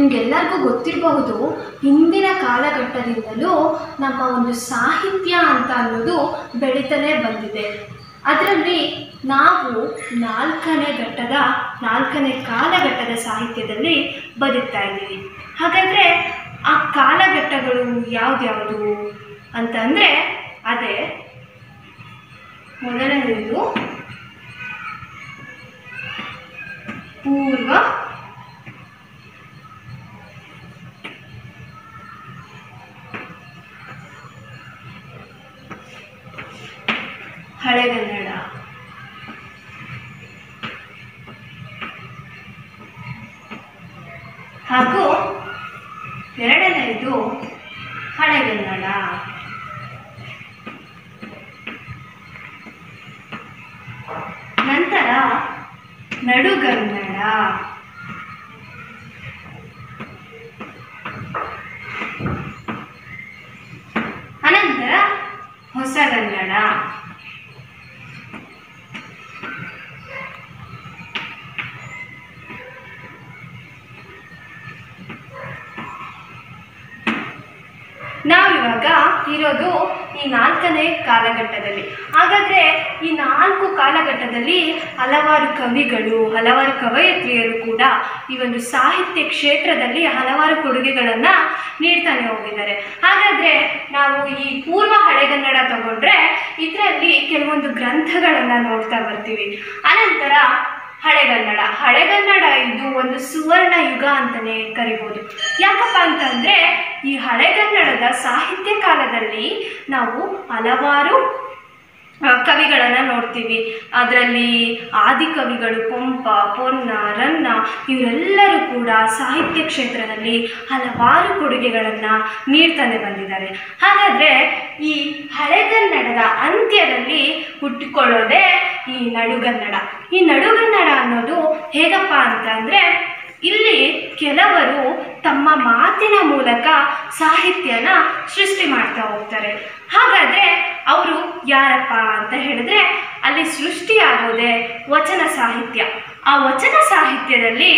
ನಿಮ್ಗೆಲ್ಲರಿಗೂ ಗೊತ್ತಿರಬಹುದು ಹಿಂದಿನ ಕಾಲಘಟ್ಟದಿಂದಲೂ ನಮ್ಮ ಒಂದು ಸಾಹಿತ್ಯ ಅಂತ ಅನ್ನೋದು ಬೆಳೀತಾನೆ ಬಂದಿದೆ ಅದರಲ್ಲಿ ನಾವು ನಾಲ್ಕನೇ ಘಟ್ಟದ ನಾಲ್ಕನೇ ಕಾಲಘಟ್ಟದ ಸಾಹಿತ್ಯದಲ್ಲಿ ಬದುಕ್ತಾ ಇದ್ದೀವಿ ಹಾಗಾದರೆ ಆ ಕಾಲಘಟ್ಟಗಳು ಯಾವ್ದ್ಯಾವುದು ಅಂತಂದರೆ ಅದೇ ಮೊದಲನೆಯದು ಪೂರ್ವ ಹಳೆಗನ್ನಡ ಹಾಗೂ ಎರಡನೆಯದು ಹಳೆಗನ್ನಡ ನಂತರ ನಡುಗನ್ನಡ ಅನಂತರ ಹೊಸಗನ್ನಡ ನಾವಿವಾಗ ಇರೋದು ಈ ನಾಲ್ಕನೇ ಕಾಲಘಟ್ಟದಲ್ಲಿ ಹಾಗಾದರೆ ಈ ನಾಲ್ಕು ಕಾಲಘಟ್ಟದಲ್ಲಿ ಹಲವಾರು ಕವಿಗಳು ಹಲವಾರು ಕವಯತ್ರಿಯರು ಕೂಡ ಈ ಒಂದು ಸಾಹಿತ್ಯ ಕ್ಷೇತ್ರದಲ್ಲಿ ಹಲವಾರು ಕೊಡುಗೆಗಳನ್ನು ನೀಡ್ತಾನೆ ಹೋಗಿದ್ದಾರೆ ಹಾಗಾದರೆ ನಾವು ಈ ಪೂರ್ವ ಹಳೆಗನ್ನಡ ತಗೊಂಡ್ರೆ ಇದರಲ್ಲಿ ಕೆಲವೊಂದು ಗ್ರಂಥಗಳನ್ನು ನೋಡ್ತಾ ಬರ್ತೀವಿ ಅನಂತರ ಹಳೆಗನ್ನಡ ಹಳೆಗನ್ನಡ ಇದು ಒಂದು ಸುವರ್ಣ ಯುಗ ಅಂತಲೇ ಕರಿಬೋದು ಯಾಕಪ್ಪ ಅಂತಂದರೆ ಈ ಹಳೆಗನ್ನಡದ ಸಾಹಿತ್ಯ ಕಾಲದಲ್ಲಿ ನಾವು ಹಲವಾರು ಆ, ಕವಿಗಳನ್ನು ನೋಡ್ತೀವಿ ಅದರಲ್ಲಿ ಆದಿಕವಿಗಳು ಪಂಪ ಪೊನ್ನ ರನ್ನ ಇವರೆಲ್ಲರೂ ಕೂಡ ಸಾಹಿತ್ಯ ಕ್ಷೇತ್ರದಲ್ಲಿ ಹಲವಾರು ಕೊಡುಗೆಗಳನ್ನು ನೀಡ್ತಾನೆ ಬಂದಿದ್ದಾರೆ ಹಾಗಾದರೆ ಈ ಹಳೆಗನ್ನಡದ ಅಂತ್ಯದಲ್ಲಿ ಹುಟ್ಟಿಕೊಳ್ಳೋದೇ ಈ ನಡುಗನ್ನಡ ಈ ನಡುಗನ್ನಡ ಅನ್ನೋದು ಹೇಗಪ್ಪ ಅಂತಂದರೆ ಇಲ್ಲಿ ಕೆಲವರು ತಮ್ಮ ಮಾತಿನ ಮೂಲಕ ಸಾಹಿತ್ಯನ ಸೃಷ್ಟಿ ಮಾಡ್ತಾ ಹೋಗ್ತಾರೆ ಹಾಗಾದರೆ ಅವರು ಯಾರಪ್ಪ ಅಂತ ಹೇಳಿದ್ರೆ ಅಲ್ಲಿ ಸೃಷ್ಟಿಯಾಗೋದೇ ವಚನ ಸಾಹಿತ್ಯ ಆ ವಚನ ಸಾಹಿತ್ಯದಲ್ಲಿ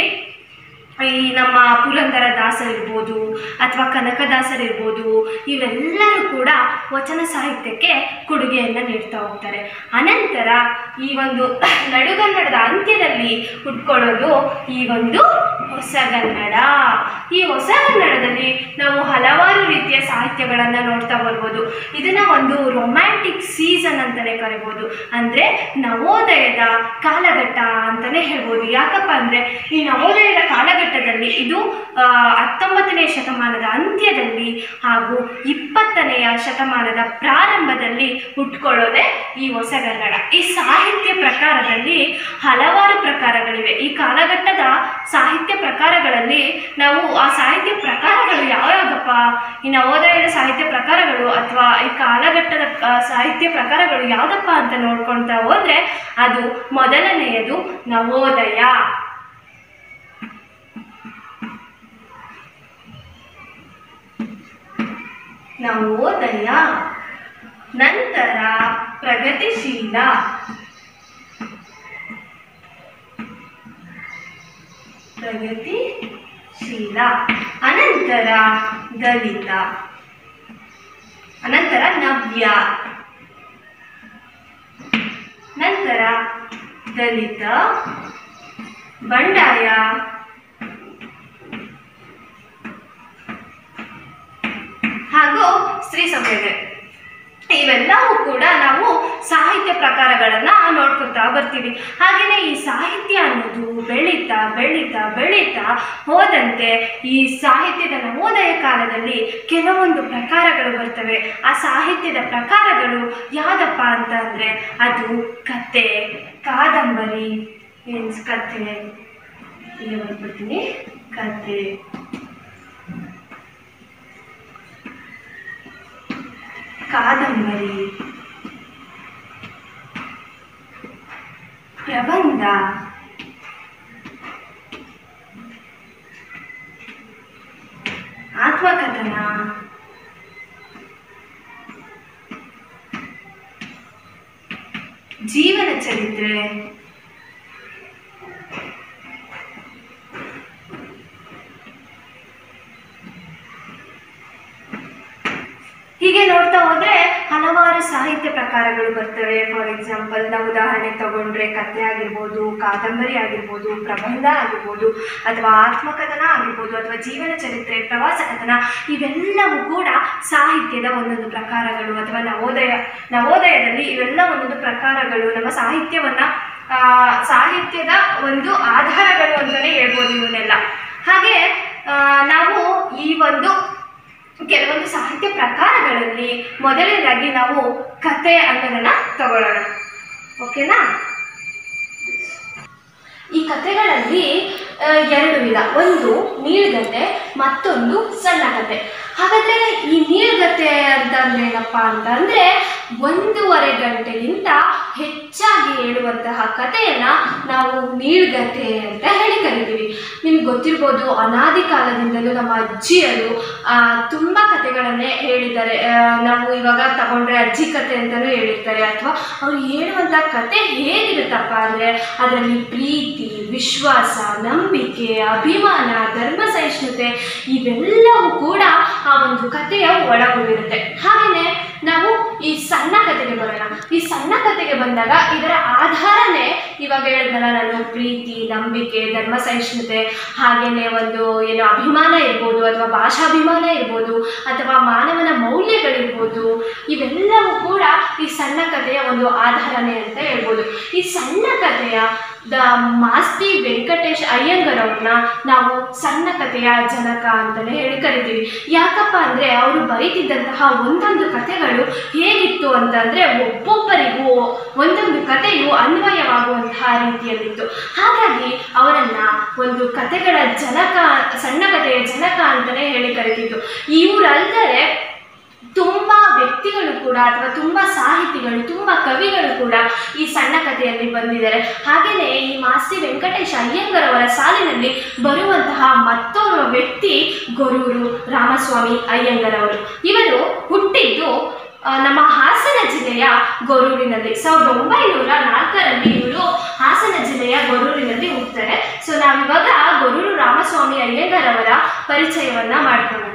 ಈ ನಮ್ಮ ಪುರಂದರ ದಾಸರಿರ್ಬೋದು ಅಥವಾ ಕನಕದಾಸರಿರ್ಬೋದು ಇವೆಲ್ಲರೂ ಕೂಡ ವಚನ ಸಾಹಿತ್ಯಕ್ಕೆ ಕೊಡುಗೆಯನ್ನು ನೀಡ್ತಾ ಹೋಗ್ತಾರೆ ಅನಂತರ ಈ ಒಂದು ನಡುಗನ್ನಡದ ಅಂತ್ಯದಲ್ಲಿ ಹುಟ್ಕೊಳ್ಳೋದು ಈ ಒಂದು ಹೊಸಗನ್ನಡ ಈ ಹೊಸಗನ್ನಡದಲ್ಲಿ ನಾವು ಹಲವಾರು ರೀತಿಯ ಸಾಹಿತ್ಯಗಳನ್ನು ನೋಡ್ತಾ ಬರ್ಬೋದು ಇದನ್ನ ಒಂದು ರೊಮ್ಯಾಂಟಿಕ್ ಸೀಸನ್ ಅಂತಲೇ ಕರಿಬೋದು ಅಂದರೆ ನವೋದಯದ ಕಾಲಘಟ್ಟ ಅಂತಲೇ ಹೇಳ್ಬೋದು ಯಾಕಪ್ಪ ಅಂದರೆ ಈ ನವೋದಯದ ಕಾಲಘಟ್ಟದಲ್ಲಿ ಇದು ಆ, ಹತ್ತೊಂಬತ್ತನೇ ಶತಮಾನದ ಅಂತ್ಯದಲ್ಲಿ ಹಾಗೂ ಇಪ್ಪತ್ತನೆಯ ಶತಮಾನದ ಪ್ರಾರಂಭದಲ್ಲಿ ಹುಟ್ಕೊಳ್ಳೋದೇ ಈ ಹೊಸಗನ್ನಡ ಈ ಸಾಹಿತ್ಯ ಪ್ರಕಾರದಲ್ಲಿ ಹಲವಾರು ಪ್ರಕಾರಗಳಿವೆ ಈ ಕಾಲಘಟ್ಟದ ಸಾಹಿತ್ಯ ಪ್ರಕಾರಗಳಲ್ಲಿ ನಾವು ಆ ಸಾಹಿತ್ಯ ಪ್ರಕಾರಗಳು ಯಾವ್ಯಾವುದಪ್ಪ ಈ ನವೋದಯದ ಸಾಹಿತ್ಯ ಪ್ರಕಾರಗಳು ಅಥವಾ ಈ ಕಾಲಘಟ್ಟದ ಆ, ಸಾಹಿತ್ಯ ಪ್ರಕಾರಗಳು ಯಾವುದಪ್ಪ ಅಂತ ನೋಡ್ಕೊಳ್ತಾ ಹೋದ್ರೆ ಅದು ಮೊದಲನೆಯದು ನವೋದಯ ನವೋದಯ ನಂತರ ಪ್ರಗತಿಶೀಲ ಪ್ರಗತಿಶೀಲ ಅನಂತರ ದಲಿತ ಅನಂತರ ನವ್ಯ ನಂತರ ದಲಿತ ಬಂಡಾಯ ಹಾಗೂ ಸ್ತ್ರೀ ಸಂವೇದನೆ ಇವೆಲ್ಲವೂ ಕೂಡ ನಾವು ಸಾಹಿತ್ಯ ಪ್ರಕಾರಗಳನ್ನು ನೋಡ್ಕೊತಾ ಬರ್ತೀವಿ ಹಾಗೆಯೇ ಈ ಸಾಹಿತ್ಯ ಅನ್ನೋದು ಬೆಳೀತಾ ಬೆಳೀತಾ ಬೆಳೀತಾ ಹೋದಂತೆ ಈ ಸಾಹಿತ್ಯದ ನವೋದಯ ಕಾಲದಲ್ಲಿ ಕೆಲವೊಂದು ಪ್ರಕಾರಗಳು ಬರ್ತವೆ ಆ ಸಾಹಿತ್ಯದ ಪ್ರಕಾರಗಳು ಯಾವುದಪ್ಪ ಅಂತ ಅಂದರೆ ಅದು ಕತೆ ಕಾದಂಬರಿ ಮೀನ್ಸ್ ಕತೆ ಇಲ್ಲಿ ಬಂದ್ಬಿಡ್ತೀನಿ ಕತೆ ಕಾದಂಬರಿ ಪ್ರಬಂಧ ಆತ್ಮಕಥನ ಜೀವನ ಚರಿತ್ರೆ ಹೀಗೆ ನೋಡ್ತಾ ಹೋದ್ರೆ ಹಲವಾರು ಸಾಹಿತ್ಯ ಪ್ರಕಾರಗಳು ಬರ್ತವೆ ಫಾರ್ ಎಕ್ಸಾಂಪಲ್ ನಾವು ಉದಾಹರಣೆ ತಗೊಂಡ್ರೆ ಕಥೆ ಆಗಿರ್ಬೋದು ಕಾದಂಬರಿ ಆಗಿರ್ಬೋದು ಪ್ರಬಂಧ ಆಗಿರ್ಬೋದು ಅಥವಾ ಆತ್ಮಕಥನ ಆಗಿರ್ಬೋದು ಅಥವಾ ಜೀವನ ಚರಿತ್ರೆ ಪ್ರವಾಸ ಕಥನ ಇವೆಲ್ಲವೂ ಕೂಡ ಸಾಹಿತ್ಯದ ಒಂದೊಂದು ಪ್ರಕಾರಗಳು ಅಥವಾ ನವೋದಯ ನವೋದಯದಲ್ಲಿ ಇವೆಲ್ಲ ಒಂದೊಂದು ಪ್ರಕಾರಗಳು ನಮ್ಮ ಸಾಹಿತ್ಯವನ್ನ ಆ, ಸಾಹಿತ್ಯದ ಒಂದು ಆಧಾರಗಳು ಅಂತಲೇ ಹೇಳ್ಬೋದು ಇವನ್ನೆಲ್ಲ ಹಾಗೆ ಆ, ನಾವು ಈ ಒಂದು ಕೆಲವೊಂದು ಸಾಹಿತ್ಯ ಪ್ರಕಾರಗಳಲ್ಲಿ ಮೊದಲನೇದಾಗಿ ನಾವು ಕತೆ ಅನ್ನೋದನ್ನ ತಗೊಳ್ಳೋಣ ಓಕೆನಾ ಈ ಕಥೆಗಳಲ್ಲಿ ಆ, ಎರಡು ವಿಧ ಒಂದು ನೀಳ್ಗತೆ ಮತ್ತೊಂದು ಸಣ್ಣ ಕತೆ ಹಾಗಾದ್ರೆ ಈ ನೀಳ್ಗತೆ ಅಂತಂದ್ರೆ ಏನಪ್ಪ ಅಂತಂದ್ರೆ ಒಂದೂವರೆ ಗಂಟೆಗಿಂತ ಹೆಚ್ಚಾಗಿ ಹೇಳುವಂತಹ ಕಥೆಯನ್ನ ನಾವು ನೀಳ್ಗತೆ ಅಂತ ಹೇಳಿ ಕರಿತೀವಿ ನಿಮ್ಗೆ ಗೊತ್ತಿರ್ಬೋದು ಅನಾದಿ ಕಾಲದಿಂದಲೂ ನಮ್ಮ ಅಜ್ಜಿಯರು ಆ, ತುಂಬಾ ಕಥೆಗಳನ್ನೇ ಹೇಳಿದ್ದಾರೆ ಆ, ನಾವು ಇವಾಗ ತಗೊಂಡ್ರೆ ಅಜ್ಜಿ ಕತೆ ಅಂತಲೂ ಹೇಳಿರ್ತಾರೆ ಅಥವಾ ಅವ್ರು ಹೇಳುವಂಥ ಕತೆ ಹೇಗಿರುತ್ತಪ್ಪ ಅಂದರೆ ಅದರಲ್ಲಿ ಪ್ರೀತಿ ವಿಶ್ವಾಸ ನಂಬಿಕೆ ಅಭಿಮಾನ ಧರ್ಮ ಸಹಿಷ್ಣುತೆ ಇವೆಲ್ಲವೂ ಕೂಡ ಆ ಒಂದು ಕಥೆಯ ಒಳಗೊಂಡಿರುತ್ತೆ ಹಾಗೆಯೇ ನಾವು ಈ ಸಣ್ಣ ಕಥೆಗೆ ಬರೋಣ ಈ ಸಣ್ಣ ಕಥೆಗೆ ಬಂದಾಗ ಇದರ ಆಧಾರನೇ ಇವಾಗ ಹೇಳಿದ್ನಲ್ಲ ನಾನು ಪ್ರೀತಿ ನಂಬಿಕೆ ಧರ್ಮ ಸಹಿಷ್ಣುತೆ ಹಾಗೇನೆ ಒಂದು ಏನು ಅಭಿಮಾನ ಇರ್ಬೋದು ಅಥವಾ ಭಾಷಾಭಿಮಾನ ಇರ್ಬೋದು ಅಥವಾ ಮಾನವನ ಮೌಲ್ಯಗಳಿರ್ಬೋದು ಇವೆಲ್ಲವೂ ಕೂಡ ಈ ಸಣ್ಣ ಕಥೆಯ ಒಂದು ಆಧಾರನೇ ಅಂತ ಹೇಳ್ಬೋದು ಈ ಸಣ್ಣ ಕಥೆಯ ದ ಮಾಸ್ತಿ ವೆಂಕಟೇಶ್ ಅಯ್ಯಂಗರ್ ಅವ್ರನ್ನ ನಾವು ಸಣ್ಣ ಕಥೆಯ ಜನಕ ಅಂತಲೇ ಹೇಳಿ ಕರಿತೀವಿ ಯಾಕಪ್ಪ ಅಂದರೆ ಅವರು ಬರೀತಿದ್ದಂತಹ ಒಂದೊಂದು ಕಥೆಗಳು ಹೇಗಿತ್ತು ಅಂತಂದರೆ ಒಬ್ಬೊಬ್ಬರಿಗೂ ಒಂದೊಂದು ಕಥೆಯು ಅನ್ವಯವಾಗುವಂತಹ ರೀತಿಯಲ್ಲಿತ್ತು ಹಾಗಾಗಿ ಅವರನ್ನ ಒಂದು ಕಥೆಗಳ ಜನಕ ಸಣ್ಣ ಕಥೆಯ ಜನಕ ಅಂತಲೇ ಹೇಳಿ ಕರಿತಿತ್ತು ಇವರಲ್ಲದೆ ತುಂಬ ವ್ಯಕ್ತಿಗಳು ಕೂಡ ಅಥವಾ ತುಂಬ ಸಾಹಿತಿಗಳು ತುಂಬ ಕವಿಗಳು ಕೂಡ ಈ ಸಣ್ಣ ಕಥೆಯಲ್ಲಿ ಬಂದಿದ್ದಾರೆ ಹಾಗೆಯೇ ಈ ಮಾಸ್ತಿ ವೆಂಕಟೇಶ ಅಯ್ಯಂಗರ್ ಅವರ ಸಾಲಿನಲ್ಲಿ ಬರುವಂತಹ ಮತ್ತೋರ್ವ ವ್ಯಕ್ತಿ ಗೊರೂರು ರಾಮಸ್ವಾಮಿ ಅಯ್ಯಂಗರ್ ಅವರು ಇವರು ಹುಟ್ಟಿದ್ದು ಆ, ನಮ್ಮ ಹಾಸನ ಜಿಲ್ಲೆಯ ಗೊರೂರಿನಲ್ಲಿ ಸಾವಿರದ ಒಂಬೈನೂರ ನಾಲ್ಕರಲ್ಲಿ ಇವರು ಹಾಸನ ಜಿಲ್ಲೆಯ ಗೊರೂರಿನಲ್ಲಿ ಹುಟ್ಟುತ್ತಾರೆ ಸೊ ನಾವಿವಾಗ ಗೊರೂರು ರಾಮಸ್ವಾಮಿ ಅಯ್ಯಂಗರ್ ಅವರ ಪರಿಚಯವನ್ನ ಮಾಡ್ಕೊಳ್ಳೋಣ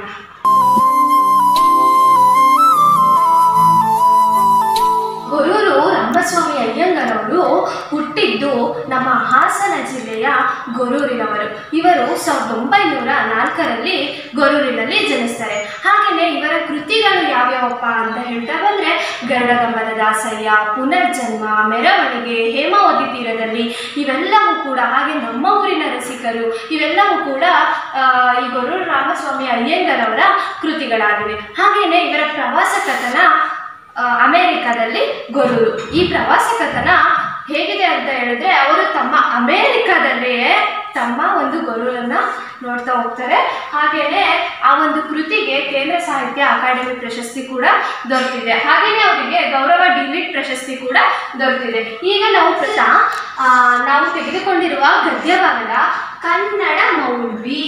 ಗೊರೂರು ರಂಗಸ್ವಾಮಿ ಅಯ್ಯಂಗರ್ ಅವರು ಹುಟ್ಟಿದ್ದು ನಮ್ಮ ಹಾಸನ ಜಿಲ್ಲೆಯ ಗೊರೂರಿನವರು ಇವರು ಸಾವಿರದ ಒಂಬೈನೂರ ನಾಲ್ಕರಲ್ಲಿ ಗೊರೂರಿನಲ್ಲಿ ಜನಿಸ್ತಾರೆ ಹಾಗೆಯೇ ಇವರ ಕೃತಿಗಳು ಯಾವ್ಯಾವಪ್ಪ ಅಂತ ಹೇಳ್ತಾ ಬಂದ್ರೆ ಗರುಡಗಂಬದ ದಾಸಯ್ಯ ಪುನರ್ಜನ್ಮ ಮೆರವಣಿಗೆ ಹೇಮಾವತಿ ತೀರದಲ್ಲಿ ಇವೆಲ್ಲವೂ ಕೂಡ ಹಾಗೆ ನಮ್ಮ ಊರಿನ ರಸಿಕರು ಇವೆಲ್ಲವೂ ಕೂಡ ಆ, ಈ ಗೊರೂರು ರಾಮಸ್ವಾಮಿ ಅಯ್ಯಂಗರ್ ಅವರ ಕೃತಿಗಳಾಗಿವೆ ಹಾಗೆಯೇ ಇವರ ಪ್ರವಾಸ ಕಥನ ಆ, ಅಮೆರಿಕದಲ್ಲಿ ಗೊರೂರು ಈ ಪ್ರವಾಸ ಕಥನ ಹೇಗಿದೆ ಅಂತ ಹೇಳಿದ್ರೆ ಅವರು ತಮ್ಮ ಅಮೆರಿಕದಲ್ಲಿಯೇ ತಮ್ಮ ಒಂದು ಗೊರೂರನ್ನ ನೋಡ್ತಾ ಹೋಗ್ತಾರೆ ಹಾಗೇನೆ ಆ ಒಂದು ಕೃತಿಗೆ ಕೇಂದ್ರ ಸಾಹಿತ್ಯ ಅಕಾಡೆಮಿ ಪ್ರಶಸ್ತಿ ಕೂಡ ದೊರೆತಿದೆ ಹಾಗೇನೆ ಅವರಿಗೆ ಗೌರವ ಡಿಲಿಟ್ ಪ್ರಶಸ್ತಿ ಕೂಡ ದೊರೆತಿದೆ ಈಗ ನಾವು ಪ್ರಶ್ನ ಆ, ನಾವು ತೆಗೆದುಕೊಂಡಿರುವ ಗದ್ಯಭಾಗದ ಕನ್ನಡ ಮೌಲ್ವಿ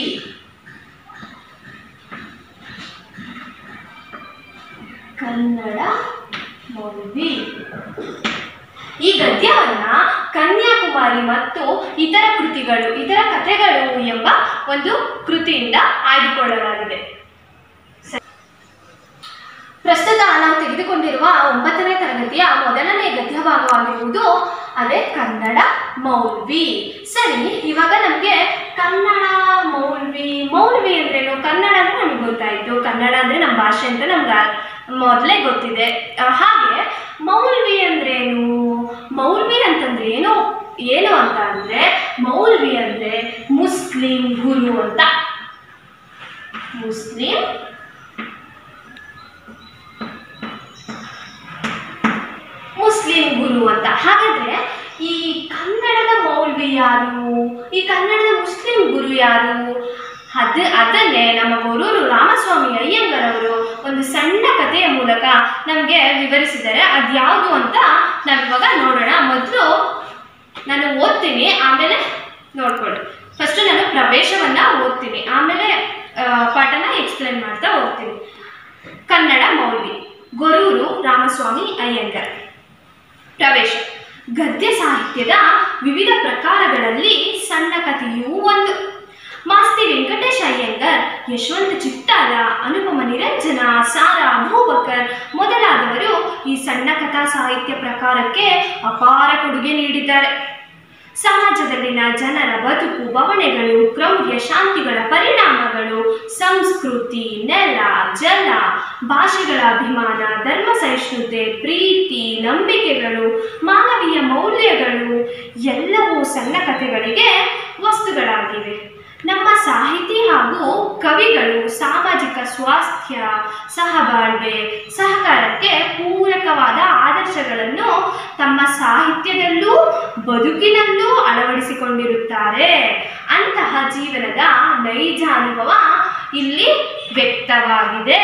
ಕನ್ನಡ ಮೌಲ್ವಿ ಈ ಗದ್ಯವನ್ನ ಕನ್ಯಾಕುಮಾರಿ ಮತ್ತು ಇತರ ಕೃತಿಗಳು ಇತರ ಕಥೆಗಳು ಎಂಬ ಒಂದು ಕೃತಿಯಿಂದ ಆಯ್ದುಕೊಳ್ಳಲಾಗಿದೆ ಸರಿ. ಪ್ರಸ್ತುತ ನಾವು ತೆಗೆದುಕೊಂಡಿರುವ ಒಂಬತ್ತನೇ ತರಗತಿಯ ಮೊದಲನೇ ಗದ್ಯ ಭಾಗವಾಗಿರುವುದು ಅದೇ ಕನ್ನಡ ಮೌಲ್ವಿ ಸರಿ ಇವಾಗ ನಮಗೆ ಕನ್ನಡ ಮೌಲ್ವಿ ಮೌಲ್ವಿ ಅಂದ್ರೇನು ಕನ್ನಡ ಅಂದ್ರೆ ನಮ್ಗೆ ಗೊತ್ತಾಯ್ತು ಕನ್ನಡ ಅಂದ್ರೆ ನಮ್ಮ ಭಾಷೆ ಅಂತ ನಮ್ಗೆ ಮೊದಲೇ ಗೊತ್ತಿದೆ ಆ, ಹಾಗೆ ಮೌಲ್ವಿ ಅಂದ್ರೇನು ಮೌಲ್ವಿ ಅಂತಂದ್ರೆ ಏನು ಏನು ಅಂತ ಅಂದ್ರೆ ಮೌಲ್ವಿ ಅಂದ್ರೆ ಮುಸ್ಲಿಂ ಗುರು ಅಂತ ಮುಸ್ಲಿಂ ಮುಸ್ಲಿಂ ಗುರು ಅಂತ ಹಾಗಾದ್ರೆ ಈ ಕನ್ನಡದ ಮೌಲ್ವಿ ಯಾರು ಈ ಕನ್ನಡದ ಮುಸ್ಲಿಂ ಗುರು ಯಾರು ಅದ ಅದನ್ನೇ ನಮ್ಮ ಗೊರೂರು ರಾಮಸ್ವಾಮಿ ಅಯ್ಯಂಗರ್ ಅವರು ಒಂದು ಸಣ್ಣ ಕಥೆಯ ಮೂಲಕ ನಮಗೆ ವಿವರಿಸಿದ್ದಾರೆ ಅದ್ಯಾವುದು ಅಂತ ನಾವಿವಾಗ ನೋಡೋಣ ಮೊದಲು ನಾನು ಓದ್ತೀನಿ ಆಮೇಲೆ ನೋಡ್ಕೊಳ್ಳಿ ಫಸ್ಟ್ ನಾನು ಪ್ರವೇಶವನ್ನ ಓದ್ತೀನಿ ಆಮೇಲೆ ಆ, ಪಾಠನ ಎಕ್ಸ್ಪ್ಲೇನ್ ಮಾಡ್ತಾ ಹೋಗ್ತೀನಿ ಕನ್ನಡ ಮೌಲ್ವಿ ಗೊರೂರು ರಾಮಸ್ವಾಮಿ ಅಯ್ಯಂಗರ್ ಪ್ರವೇಶ ಗದ್ಯ ಸಾಹಿತ್ಯದ ವಿವಿಧ ಪ್ರಕಾರಗಳಲ್ಲಿ ಸಣ್ಣ ಕಥೆಯೂ ಒಂದು ಮಾಸ್ತಿ ವೆಂಕಟೇಶ ಅಯ್ಯಂಗರ್ ಯಶವಂತ ಚಿಟ್ಟಾಲ ಅನುಪಮ ನಿರಂಜನ ಸಾರಾ ಅಬೂಬಕರ್ ಮೊದಲಾದವರು ಈ ಸಣ್ಣ ಕಥಾ ಸಾಹಿತ್ಯ ಪ್ರಕಾರಕ್ಕೆ ಅಪಾರ ಕೊಡುಗೆ ನೀಡಿದ್ದಾರೆ ಸಮಾಜದಲ್ಲಿನ ಜನರ ಬದುಕು ಬವಣೆಗಳು ಕ್ರೌರ್ಯ ಶಾಂತಿಗಳ ಪರಿಣಾಮಗಳು ಸಂಸ್ಕೃತಿ ನೆಲ ಜಲ ಭಾಷೆಗಳ ಅಭಿಮಾನ ಧರ್ಮ ಸಹಿಷ್ಣುತೆ ಪ್ರೀತಿ ನಂಬಿಕೆಗಳು ಮಾನವೀಯ ಮೌಲ್ಯಗಳು ಎಲ್ಲವೂ ಸಣ್ಣ ಕಥೆಗಳಿಗೆ ವಸ್ತುಗಳಾಗಿವೆ ನಮ್ಮ ಸಾಹಿತಿ ಹಾಗೂ ಕವಿಗಳು ಸಾಮಾಜಿಕ ಸ್ವಾಸ್ಥ್ಯ ಸಹಬಾಳ್ವೆ ಸಹಕಾರಕ್ಕೆ ಪೂರಕವಾದ ಆದರ್ಶಗಳನ್ನು ತಮ್ಮ ಸಾಹಿತ್ಯದಲ್ಲೂ ಬದುಕಿನಲ್ಲೂ ಅಳವಡಿಸಿಕೊಂಡಿರುತ್ತಾರೆ ಅಂತಹ ಜೀವನದ ನೈಜ ಅನುಭವ ಇಲ್ಲಿ ವ್ಯಕ್ತವಾಗಿದೆ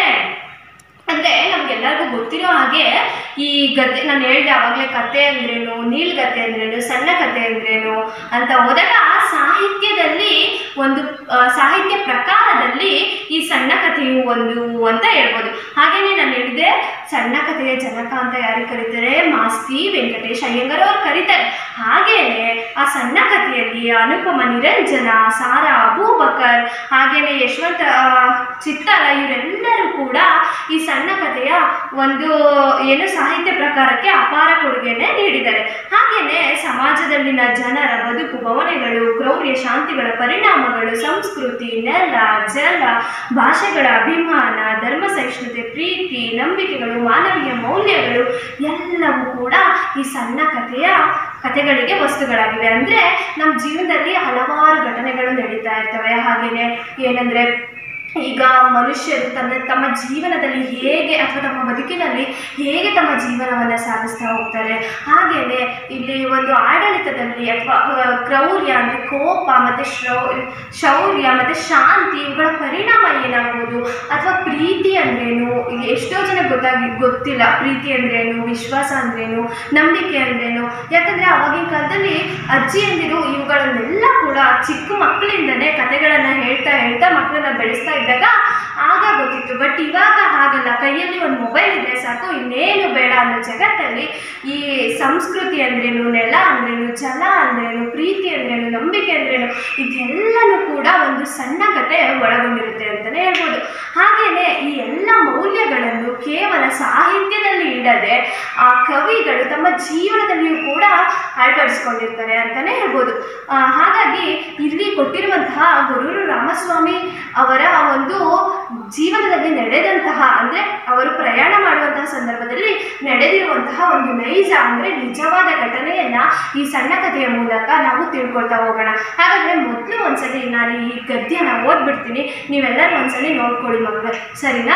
ಅಂದರೆ ನಮಗೆಲ್ಲರಿಗೂ ಗೊತ್ತಿರೋ ಹಾಗೆ ಈ ಗದ್ದೆ ನಾನು ಹೇಳಿದೆ ಆವಾಗಲೇ ಕತೆ ಅಂದ್ರೇನು ನೀಲ್ಗತೆ ಅಂದ್ರೇನು ಸಣ್ಣ ಕತೆ ಅಂದ್ರೇನು ಅಂತ ಹೋದಾಗ ಸಾಹಿತ್ಯದಲ್ಲಿ ಒಂದು ಆ, ಸಾಹಿತ್ಯ ಪ್ರಕಾರದಲ್ಲಿ ಈ ಸಣ್ಣ ಕಥೆಯು ಒಂದು ಅಂತ ಹೇಳ್ಬೋದು ಹಾಗೆಯೇ ನಾನು ಹೇಳಿದೆ ಸಣ್ಣ ಕಥೆಯ ಜನಕ ಅಂತ ಯಾರಿಗೆ ಕರೀತಾರೆ ಮಾಸ್ತಿ ವೆಂಕಟೇಶ್ ಅಯ್ಯಂಗರ್ ಅವ್ರು ಕರೀತಾರೆ ಹಾಗೇನೆ ಆ ಸಣ್ಣ ಕಥೆಯಲ್ಲಿ ಅನುಪಮ ನಿರಂಜನ ಸಾರಾ ಅಬೂಬಕರ್ ಹಾಗೇನೆ ಯಶವಂತ ಆ, ಚಿತ್ತಾಲ ಇವರೆಲ್ಲರೂ ಕೂಡ ಈ ಸಣ್ಣ ಕಥೆಯ ಒಂದು ಏನು ಸಾಹಿತ್ಯ ಪ್ರಕಾರಕ್ಕೆ ಅಪಾರ ಕೊಡುಗೆನೆ ನೀಡಿದ್ದಾರೆ ಹಾಗೇನೆ ಸಮಾಜದಲ್ಲಿನ ಜನರ ಬದುಕು ಭವನೆಗಳು ಕ್ರೌರ್ಯ ಶಾಂತಿಗಳ ಪರಿಣಾಮಗಳು ಸಂಸ್ಕೃತಿ ನೆಲ ಜಲ ಭಾಷೆಗಳ ಅಭಿಮಾನ ಧರ್ಮ ಸಹಿಷ್ಣುತೆ ಪ್ರೀತಿ ನಂಬಿಕೆಗಳು ಮಾನವೀಯ ಮೌಲ್ಯಗಳು ಎಲ್ಲವೂ ಕೂಡ ಈ ಸಣ್ಣ ಕಥೆಯ ಕಥೆಗಳಿಗೆ ವಸ್ತುಗಳಾಗಿವೆ ಅಂದರೆ ನಮ್ಮ ಜೀವನದಲ್ಲಿ ಹಲವಾರು ಘಟನೆಗಳು ನಡೀತಾ ಇರ್ತವೆ ಹಾಗೆಯೇ ಏನಂದರೆ ಈಗ ಮನುಷ್ಯರು ತನ್ನ ತಮ್ಮ ಜೀವನದಲ್ಲಿ ಹೇಗೆ ಅಥವಾ ತಮ್ಮ ಬದುಕಿನಲ್ಲಿ ಹೇಗೆ ತಮ್ಮ ಜೀವನವನ್ನು ಸಾಗಿಸ್ತಾ ಹೋಗ್ತಾರೆ ಹಾಗೆಯೇ ಇಲ್ಲಿ ಒಂದು ಆಡಳಿತದಲ್ಲಿ ಅಥವಾ ಆ, ಕ್ರೌರ್ಯ ಅಂದರೆ ಕೋಪ ಮತ್ತು ಶ್ರೌ ಶೌರ್ಯ ಮತ್ತು ಶಾಂತಿ ಇವುಗಳ ಪರಿಣಾಮ ಏನಾಗ್ಬೋದು ಅಥವಾ ಪ್ರೀತಿ ಅಂದ್ರೇನು ಈಗ ಎಷ್ಟೋ ಜನ ಗೊತ್ತಾಗಿ ಗೊತ್ತಿಲ್ಲ ಪ್ರೀತಿ ಅಂದ್ರೇನು ವಿಶ್ವಾಸ ಅಂದ್ರೇನು ನಂಬಿಕೆ ಅಂದ್ರೇನು ಯಾಕಂದರೆ ಅವಾಗಿನ ಕಾಲದಲ್ಲಿ ಅಜ್ಜಿಯಂದಿರು ಇವುಗಳನ್ನೆಲ್ಲ ಕೂಡ ಚಿಕ್ಕ ಮಕ್ಕಳಿಂದನೇ ಕತೆಗಳನ್ನು ಹೇಳ್ತಾ ಹೇಳ್ತಾ ಮಕ್ಕಳನ್ನ ಬೆಳೆಸ್ತಾ ಇದ್ದಾಗ ಆಗ ಗೊತ್ತಿತ್ತು ಬಟ್ ಇವಾಗ ಹಾಗಲ್ಲ ಕೈಯಲ್ಲಿ ಒಂದು ಮೊಬೈಲ್ ಇದ್ರೆ ಸಾಕು ಇನ್ನೇನು ಬೇಡ ಅನ್ನೋ ಜಗತ್ತಲ್ಲಿ ಈ ಸಂಸ್ಕೃತಿ ಅಂದ್ರೇನು ನೆಲ ಅಂದ್ರೇನು ಜಲ ಅಂದ್ರೇನು ಪ್ರೀತಿ ಅಂದ್ರೇನು ನಂಬಿಕೆ ಅಂದ್ರೇನು ಇದೆಲ್ಲನೂ ಕೂಡ ಒಂದು ಸಣ್ಣ ಕತೆ ಒಳಗೊಂಡಿರುತ್ತೆ ಅಂತಲೇ ಹೇಳ್ಬೋದು ಹಾಗೆಯೇ ಈ ಎಲ್ಲ ಮೌಲ್ಯಗಳನ್ನು ಕೇವಲ ಸಾಹಿತ್ಯದಲ್ಲಿ ಇಡದೆ ಆ ಕವಿಗಳು ತಮ್ಮ ಜೀವನದಲ್ಲಿಯೂ ಕೂಡ ಅಳವಡಿಸ್ಕೊಂಡಿರ್ತಾರೆ ಅಂತಲೇ ಹೇಳ್ಬೋದು ಆ, ಹಾಗಾಗಿ ಇಲ್ಲಿ ಕೊಟ್ಟಿರುವಂತಹ ಗುರೂರು ರಾಮಸ್ವಾಮಿ ಅವರ ಒಂದು ಜೀವನದಲ್ಲಿ ನಡೆದಂತಹ ಅಂದರೆ ಅವರು ಪ್ರಯಾಣ ಮಾಡುವಂತಹ ಸಂದರ್ಭದಲ್ಲಿ ನಡೆದಿರುವಂತಹ ಒಂದು ನೈಜ ಅಂದರೆ ನಿಜವಾದ ಘಟನೆಯನ್ನ ಈ ಸಣ್ಣ ಕಥೆಯ ಮೂಲಕ ನಾವು ತಿಳ್ಕೊಳ್ತಾ ಹೋಗೋಣ ಹಾಗಾದ್ರೆ ಮೊದಲು ಒಂದ್ಸಲಿ ನಾನು ಈ ಗದ್ಯನ ಓದ್ಬಿಡ್ತೀನಿ ನೀವೆಲ್ಲರೂ ಒಂದ್ಸಲಿ ನೋಡ್ಕೊಳ್ಳಿ ಮಕ್ಕಳು ಸರಿನಾ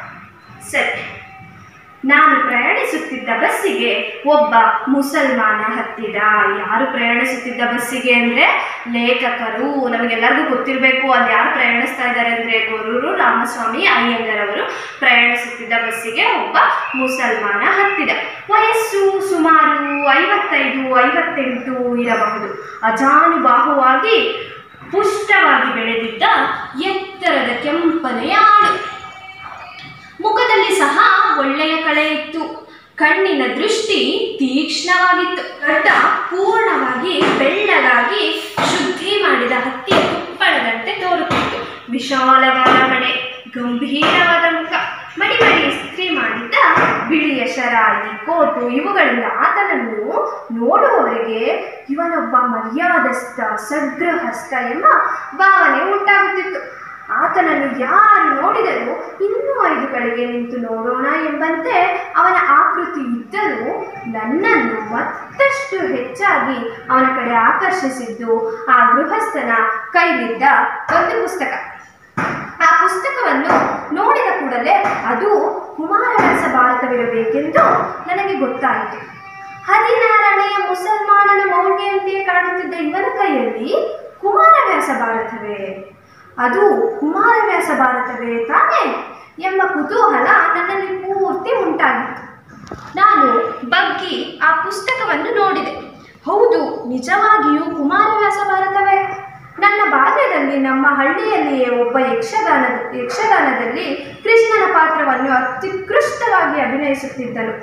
ಸರಿ ನಾನು ಪ್ರಯಾಣಿಸುತ್ತಿದ್ದ ಬಸ್ಸಿಗೆ ಒಬ್ಬ ಮುಸಲ್ಮಾನ ಹತ್ತಿದ ಯಾರು ಪ್ರಯಾಣಿಸುತ್ತಿದ್ದ ಬಸ್ಸಿಗೆ ಅಂದರೆ ಲೇಖಕರು ನಮಗೆಲ್ಲರಿಗೂ ಗೊತ್ತಿರಬೇಕು ಅಲ್ಲಿ ಯಾರು ಪ್ರಯಾಣಿಸ್ತಾ ಇದ್ದಾರೆ ಅಂದರೆ ಗೊರೂರು ರಾಮಸ್ವಾಮಿ ಅಯ್ಯಂಗರ್ ಅವರು ಪ್ರಯಾಣಿಸುತ್ತಿದ್ದ ಬಸ್ಸಿಗೆ ಒಬ್ಬ ಮುಸಲ್ಮಾನ ಹತ್ತಿದ ವಯಸ್ಸು ಸುಮಾರು ಐವತ್ತೈದು ಐವತ್ತೆಂಟು ಇರಬಹುದು ಅಜಾನುಬಾಹುವಾಗಿ ಪುಷ್ಟವಾಗಿ ಬೆಳೆದಿದ್ದ ಎತ್ತರದ ಕೆಂಪನೆಯ ಆಡು ಮುಖದಲ್ಲಿ ಸಹ ಒಳ್ಳೆಯ ಕಳೆ ಇತ್ತು ಕಣ್ಣಿನ ದೃಷ್ಟಿ ತೀಕ್ಷ್ಣವಾಗಿತ್ತು ಗಡ್ಡ ಪೂರ್ಣವಾಗಿ ಬೆಳ್ಳಗಾಗಿ ಶುದ್ಧಿ ಮಾಡಿದ ಹತ್ತಿಯ ತುಪ್ಪಳದಂತೆ ತೋರುತ್ತಿತ್ತು ವಿಶಾಲವಾದ ಮನೆ ಗಂಭೀರವಾದ ಮುಖ ಮಡಿ ಮಡಿ ಇಸ್ತ್ರಿ ಮಾಡಿದ್ದ ಬಿಳಿಯ ಶರಾಯಿ ಕೋಟು ಇವುಗಳಿಂದ ಆತನನ್ನು ನೋಡುವವರಿಗೆ ಇವನೊಬ್ಬ ಮರ್ಯಾದಸ್ಥ ಸಗ್ರಹಸ್ಥ ಎಂಬ ಭಾವನೆ ಉಂಟಾಗುತ್ತಿತ್ತು ಆತನನ್ನು ಯಾರು ನೋಡಿದರೂ ಇನ್ನೂ ಐದು ಕಡೆಗೆ ನಿಂತು ನೋಡೋಣ ಎಂಬಂತೆ ಅವನ ಆಕೃತಿ ಇದ್ದರೂ ನನ್ನನ್ನು ಮತ್ತಷ್ಟು ಹೆಚ್ಚಾಗಿ ಅವನ ಕಡೆ ಆಕರ್ಷಿಸಿದ್ದು ಆ ಗೃಹಸ್ಥನ ಕೈಲಿದ್ದ ಒಂದು ಪುಸ್ತಕ ಆ ಪುಸ್ತಕವನ್ನು ನೋಡಿದ ಕೂಡಲೇ ಅದು ಕುಮಾರವ್ಯಾಸ ಭಾರತವಿರಬೇಕೆಂದು ನನಗೆ ಗೊತ್ತಾಯಿತು ಹದಿನಾರನೆಯ ಮುಸಲ್ಮಾನನ ಮೌಲ್ಯಂತೆಯೇ ಕಾಣುತ್ತಿದ್ದ ಇವನ ಕೈಯಲ್ಲಿ ಕುಮಾರವ್ಯಾಸ ಭಾರತವೇ ಅದು ಕುಮಾರವ್ಯಾಸ ಭಾರತವೇ ತಾನೇ ಎಂಬ ಕುತೂಹಲ ನನ್ನಲ್ಲಿ ಪೂರ್ತಿ ಉಂಟಾಗಿತ್ತು ನಾನು ಬಗ್ಗಿ ಆ ಪುಸ್ತಕವನ್ನು ನೋಡಿದೆ ಹೌದು ನಿಜವಾಗಿಯೂ ಕುಮಾರವ್ಯಾಸ ಭಾರತವೇ ನನ್ನ ಬಾಲ್ಯದಲ್ಲಿ ನಮ್ಮ ಹಳ್ಳಿಯಲ್ಲಿಯೇ ಒಬ್ಬ ಯಕ್ಷಗಾನ ಯಕ್ಷಗಾನದಲ್ಲಿ ಕೃಷ್ಣನ ಪಾತ್ರವನ್ನು ಅತ್ಯುತ್ಕೃಷ್ಟವಾಗಿ ಅಭಿನಯಿಸುತ್ತಿದ್ದನು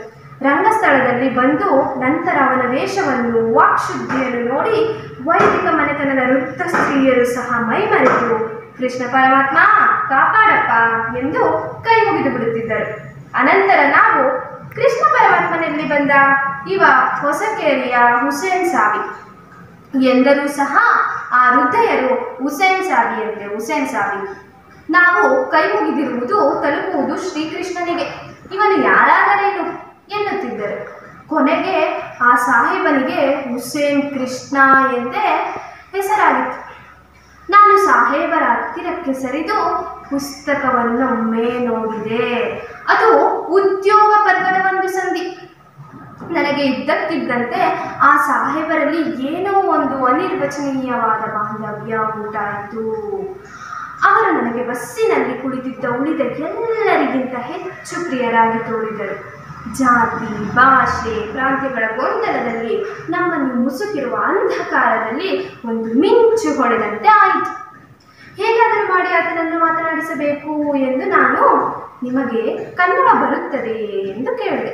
ರಂಗಸ್ಥಳದಲ್ಲಿ ಬಂದು ನಂತರ ಅವನ ವೇಷವನ್ನು ವಾಕ್ಶುದ್ಧಿಯನ್ನು ನೋಡಿ ವೈದಿಕ ಮನೆತನದ ವೃತ್ತ ಸ್ತ್ರೀಯರು ಸಹ ಮೈಮರೆತು ಕೃಷ್ಣ ಪರಮಾತ್ಮ ಕಾಪಾಡಪ್ಪ ಎಂದು ಕೈ ಮುಗಿದು ಬಿಡುತ್ತಿದ್ದರು ಅನಂತರ ನಾವು ಕೃಷ್ಣ ಪರಮಾತ್ಮನಲ್ಲಿ ಬಂದ ಇವ ಹೊಸಕೇರಿಯ ಹುಸೇನ್ ಸಾವಿ ಎಂದರೂ ಸಹ ಆ ವೃದ್ಧೆಯರು ಹುಸೇನ್ ಸಾವಿಯಂತೆ ಹುಸೇನ್ ಸಾವಿ ನಾವು ಕೈ ಮುಗಿದಿರುವುದು ತಲುಪುವುದು ಶ್ರೀಕೃಷ್ಣನಿಗೆ ಇವನು ಯಾರಾದರೇನು ಎನ್ನುತ್ತಿದ್ದರು ಕೊನೆಗೆ ಆ ಸಾಹೇಬನಿಗೆ ಹುಸೇನ್ ಕೃಷ್ಣ ಎಂದೇ ಹೆಸರಾಗಿತ್ತು ನಾನು ಸಾಹೇಬರ ಹತ್ತಿರಕ್ಕೆ ಸರಿದು ಪುಸ್ತಕವನ್ನೊಮ್ಮೆ ನೋಡಿದೆ ಅದು ಉದ್ಯೋಗ ಪರ್ವದ ಒಂದು ಸಂಧಿ ನನಗೆ ಇದ್ದಕ್ಕಿದ್ದಂತೆ ಆ ಸಾಹೇಬರಲ್ಲಿ ಏನೋ ಒಂದು ಅನಿರ್ವಚನೀಯವಾದ ಬಾಂಧವ್ಯ ಉಂಟಾಯಿತು ಅವರು ನನಗೆ ಬಸ್ಸಿನಲ್ಲಿ ಕುಳಿತಿದ್ದ ಉಳಿದ ಎಲ್ಲರಿಗಿಂತ ಹೆಚ್ಚು ಪ್ರಿಯರಾಗಿ ತೋರಿದರು ಜಾತಿ ಭಾಷೆ ಪ್ರಾಂತ್ಯಗಳ ಗೊಂದಲದಲ್ಲಿ ನಮ್ಮನ್ನು ಮುಸುಕಿರುವ ಅಂಧಕಾರದಲ್ಲಿ ಒಂದು ಮಿಂಚು ಹೊಡೆದಂತೆ ಆಯಿತು ಹೇಗಾದರೂ ಮಾಡಿ ಆತನನ್ನು ಮಾತನಾಡಿಸಬೇಕು ಎಂದು ನಾನು ನಿಮಗೆ ಕನ್ನಡ ಬರುತ್ತದೆ ಎಂದು ಕೇಳಿದೆ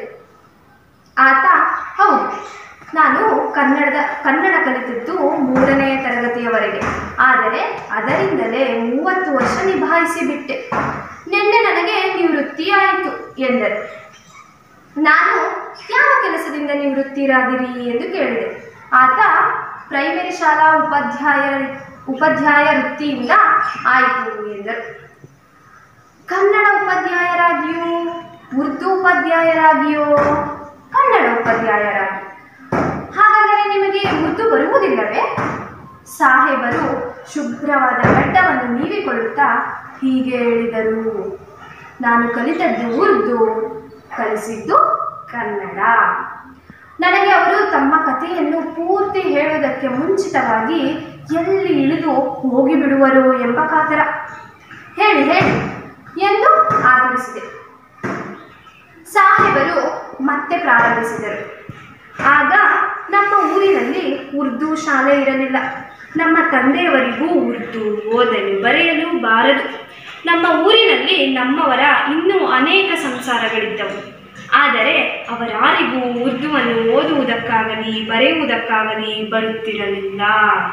ಆತ ಹೌದು ನಾನು ಕನ್ನಡದ ಕನ್ನಡ ಕಲಿತಿದ್ದು ಮೂರನೆಯ ತರಗತಿಯವರೆಗೆ ಆದರೆ ಅದರಿಂದಲೇ ಮೂವತ್ತು ವರ್ಷ ನಿಭಾಯಿಸಿ ಬಿಟ್ಟೆ ನಿನ್ನೆ ನನಗೆ ನಿವೃತ್ತಿಯಾಯಿತು ಎಂದರು ನಾನು ಯಾವ ಕೆಲಸದಿಂದ ನಿವೃತ್ತಿರಾದಿರಿ ಎಂದು ಕೇಳಿದೆ ಆತ ಪ್ರೈಮರಿ ಶಾಲಾ ಉಪಾಧ್ಯಾಯ ಉಪಾಧ್ಯಾಯ ವೃತ್ತಿಯಿಂದ ಆಯಿತು ಎಂದರು ಕನ್ನಡ ಉಪಾಧ್ಯಾಯರಾಗಿಯೋ ಉರ್ದು ಉಪಾಧ್ಯಾಯರಾಗಿಯೋ ಕನ್ನಡ ಉಪಾಧ್ಯಾಯರಾಗಿ ಹಾಗಾದರೆ ನಿಮಗೆ ಉರ್ದು ಬರುವುದಿಲ್ಲವೇ ಸಾಹೇಬರು ಶುಭ್ರವಾದ ಗಡ್ಡವನ್ನು ನೀವಿಕೊಳ್ಳುತ್ತಾ ಹೀಗೆ ಹೇಳಿದರು ನಾನು ಕಲಿತದ್ದು ಉರ್ದು ಕಲಿಸಿದ್ದು ಕನ್ನಡ ನನಗೆ ಅವರು ತಮ್ಮ ಕಥೆಯನ್ನು ಪೂರ್ತಿ ಹೇಳುವುದಕ್ಕೆ ಮುಂಚಿತವಾಗಿ ಎಲ್ಲಿ ಇಳಿದು ಹೋಗಿಬಿಡುವರು ಎಂಬ ಕಾತರ ಹೇಳಿ ಹೇಳಿ ಎಂದು ಆಧರಿಸಿದೆ ಸಾಹೇಬರು ಮತ್ತೆ ಪ್ರಾರಂಭಿಸಿದರು ಆಗ ನಮ್ಮ ಊರಿನಲ್ಲಿ ಉರ್ದು ಶಾಲೆ ಇರಲಿಲ್ಲ ನಮ್ಮ ತಂದೆಯವರಿಗೂ ಉರ್ದು ಓದಲು ಬರೆಯಲು ಬಾರದು ನಮ್ಮ ಊರಿನಲ್ಲಿ ನಮ್ಮವರ ಇನ್ನೂ ಅನೇಕ ಸಂಸಾರಗಳಿದ್ದವು ಆದರೆ ಅವರಾರಿಗೂ ಉರ್ದುವನ್ನು ಓದುವುದಕ್ಕಾಗಲಿ ಬರೆಯುವುದಕ್ಕಾಗಲಿ ಬರುತ್ತಿರಲಿಲ್ಲ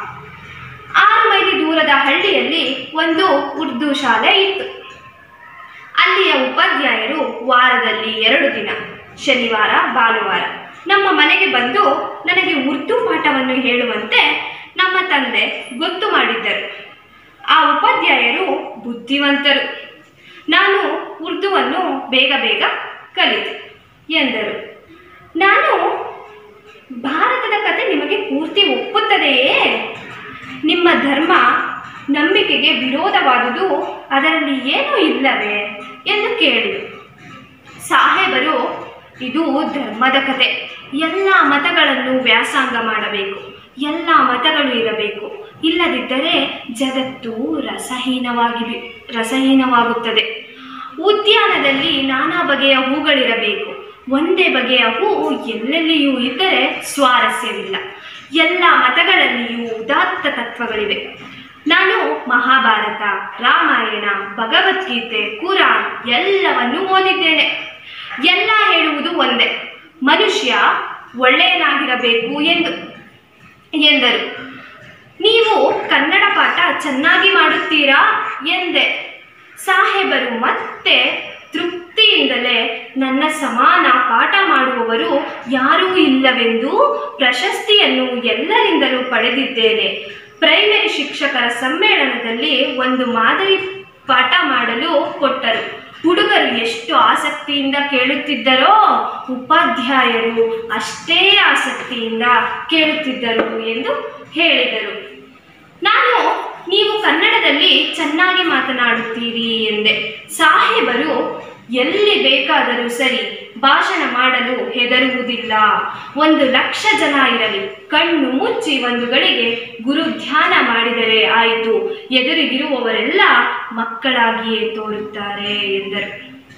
ಆರು ಮೈಲಿ ದೂರದ ಹಳ್ಳಿಯಲ್ಲಿ ಒಂದು ಉರ್ದು ಶಾಲೆ ಇತ್ತು ಅಲ್ಲಿಯ ಉಪಾಧ್ಯಾಯರು ವಾರದಲ್ಲಿ ಎರಡು ದಿನ ಶನಿವಾರ ಭಾನುವಾರ ನಮ್ಮ ಮನೆಗೆ ಬಂದು ನನಗೆ ಉರ್ದು ಪಾಠವನ್ನು ಹೇಳುವಂತೆ ನಮ್ಮ ತಂದೆ ಗೊತ್ತು ಮಾಡಿದ್ದರು ಆ ಉಪಾಧ್ಯಾಯರು ಬುದ್ಧಿವಂತರು ನಾನು ಉರ್ದುವನ್ನು ಬೇಗ ಬೇಗ ಕಲಿತೆ ಎಂದರು ನಾನು ಭಾರತದ ಕತೆ ನಿಮಗೆ ಪೂರ್ತಿ ಒಪ್ಪುತ್ತದೆಯೇ ನಿಮ್ಮ ಧರ್ಮ ನಂಬಿಕೆಗೆ ವಿರೋಧವಾದುದು ಅದರಲ್ಲಿ ಏನೂ ಇಲ್ಲವೇ ಎಂದು ಕೇಳಿದರು ಸಾಹೇಬರು ಇದು ಧರ್ಮದ ಕತೆ ಎಲ್ಲ ಮತಗಳನ್ನು ವ್ಯಾಸಂಗ ಮಾಡಬೇಕು ಎಲ್ಲ ಮತಗಳು ಇರಬೇಕು ಇಲ್ಲದಿದ್ದರೆ ಜಗತ್ತು ರಸಹೀನವಾಗಿ ರಸಹೀನವಾಗುತ್ತದೆ ಉದ್ಯಾನದಲ್ಲಿ ನಾನಾ ಬಗೆಯ ಹೂಗಳಿರಬೇಕು ಒಂದೇ ಬಗೆಯ ಹೂ ಎಲ್ಲೆಲ್ಲಿಯೂ ಇದ್ದರೆ ಸ್ವಾರಸ್ಯವಿಲ್ಲ ಎಲ್ಲ ಮತಗಳಲ್ಲಿಯೂ ಉದಾತ್ತ ತತ್ವಗಳಿವೆ ನಾನು ಮಹಾಭಾರತ ರಾಮಾಯಣ ಭಗವದ್ಗೀತೆ ಕುರಾನ್ ಎಲ್ಲವನ್ನೂ ಓದಿದ್ದೇನೆ ಎಲ್ಲ ಹೇಳುವುದು ಒಂದೇ ಮನುಷ್ಯ ಒಳ್ಳೆಯನಾಗಿರಬೇಕು ಎಂದು ಎಂದರು ನೀವು ಕನ್ನಡ ಪಾಠ ಚೆನ್ನಾಗಿ ಮಾಡುತ್ತೀರಾ ಎಂದೆ ಸಾಹೇಬರು ಮತ್ತೆ ತೃಪ್ತಿಯಿಂದಲೇ ನನ್ನ ಸಮಾನ ಪಾಠ ಮಾಡುವವರು ಯಾರೂ ಇಲ್ಲವೆಂದು ಪ್ರಶಸ್ತಿಯನ್ನು ಎಲ್ಲರಿಂದಲೂ ಪಡೆದಿದ್ದೇನೆ ಪ್ರೈಮರಿ ಶಿಕ್ಷಕರ ಸಮ್ಮೇಳನದಲ್ಲಿ ಒಂದು ಮಾದರಿ ಪಾಠ ಮಾಡಲು ಕೊಟ್ಟರು ಹುಡುಗರು ಎಷ್ಟು ಆಸಕ್ತಿಯಿಂದ ಕೇಳುತ್ತಿದ್ದರೋ ಉಪಾಧ್ಯಾಯರು ಅಷ್ಟೇ ಆಸಕ್ತಿಯಿಂದ ಕೇಳುತ್ತಿದ್ದರು ಎಂದು ಹೇಳಿದರು ನಾನು ನೀವು ಕನ್ನಡದಲ್ಲಿ ಚೆನ್ನಾಗಿ ಮಾತನಾಡುತ್ತೀರಿ ಎಂದೆ ಸಾಹೇಬರು ಎಲ್ಲಿ ಬೇಕಾದರೂ ಸರಿ ಭಾಷಣ ಮಾಡಲು ಹೆದರುವುದಿಲ್ಲ ಒಂದು ಲಕ್ಷ ಜನ ಇರಲಿ ಕಣ್ಣು ಮುಚ್ಚಿ ಒಂದು ಗಳಿಗೆ ಗುರು ಧ್ಯಾನ ಮಾಡಿದರೆ ಆಯಿತು ಎದುರಿಗಿರುವವರೆಲ್ಲ ಮಕ್ಕಳಾಗಿಯೇ ತೋರುತ್ತಾರೆ ಎಂದರು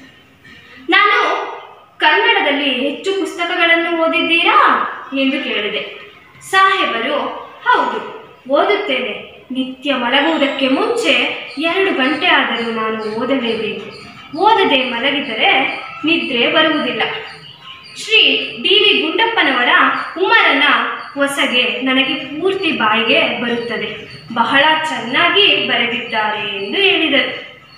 ನಾನು ಕನ್ನಡದಲ್ಲಿ ಹೆಚ್ಚು ಪುಸ್ತಕಗಳನ್ನು ಓದಿದ್ದೀರಾ ಎಂದು ಕೇಳಿದೆ ಸಾಹೇಬರು ಹೌದು ಓದುತ್ತೇನೆ ನಿತ್ಯ ಮಲಗುವುದಕ್ಕೆ ಮುಂಚೆ ಎರಡು ಗಂಟೆ ಆದರೂ ನಾನು ಓದಲೇಬೇಕು ಓದದೆ ಮಲಗಿದರೆ ನಿದ್ರೆ ಬರುವುದಿಲ್ಲ ಶ್ರೀ ಡಿ ವಿ ಗುಂಡಪ್ಪನವರ ಉಮರನ ಹೊಸಗೆ ನನಗೆ ಪೂರ್ತಿ ಬಾಯಿಗೆ ಬರುತ್ತದೆ ಬಹಳ ಚೆನ್ನಾಗಿ ಬರೆದಿದ್ದಾರೆ ಎಂದು ಹೇಳಿದರು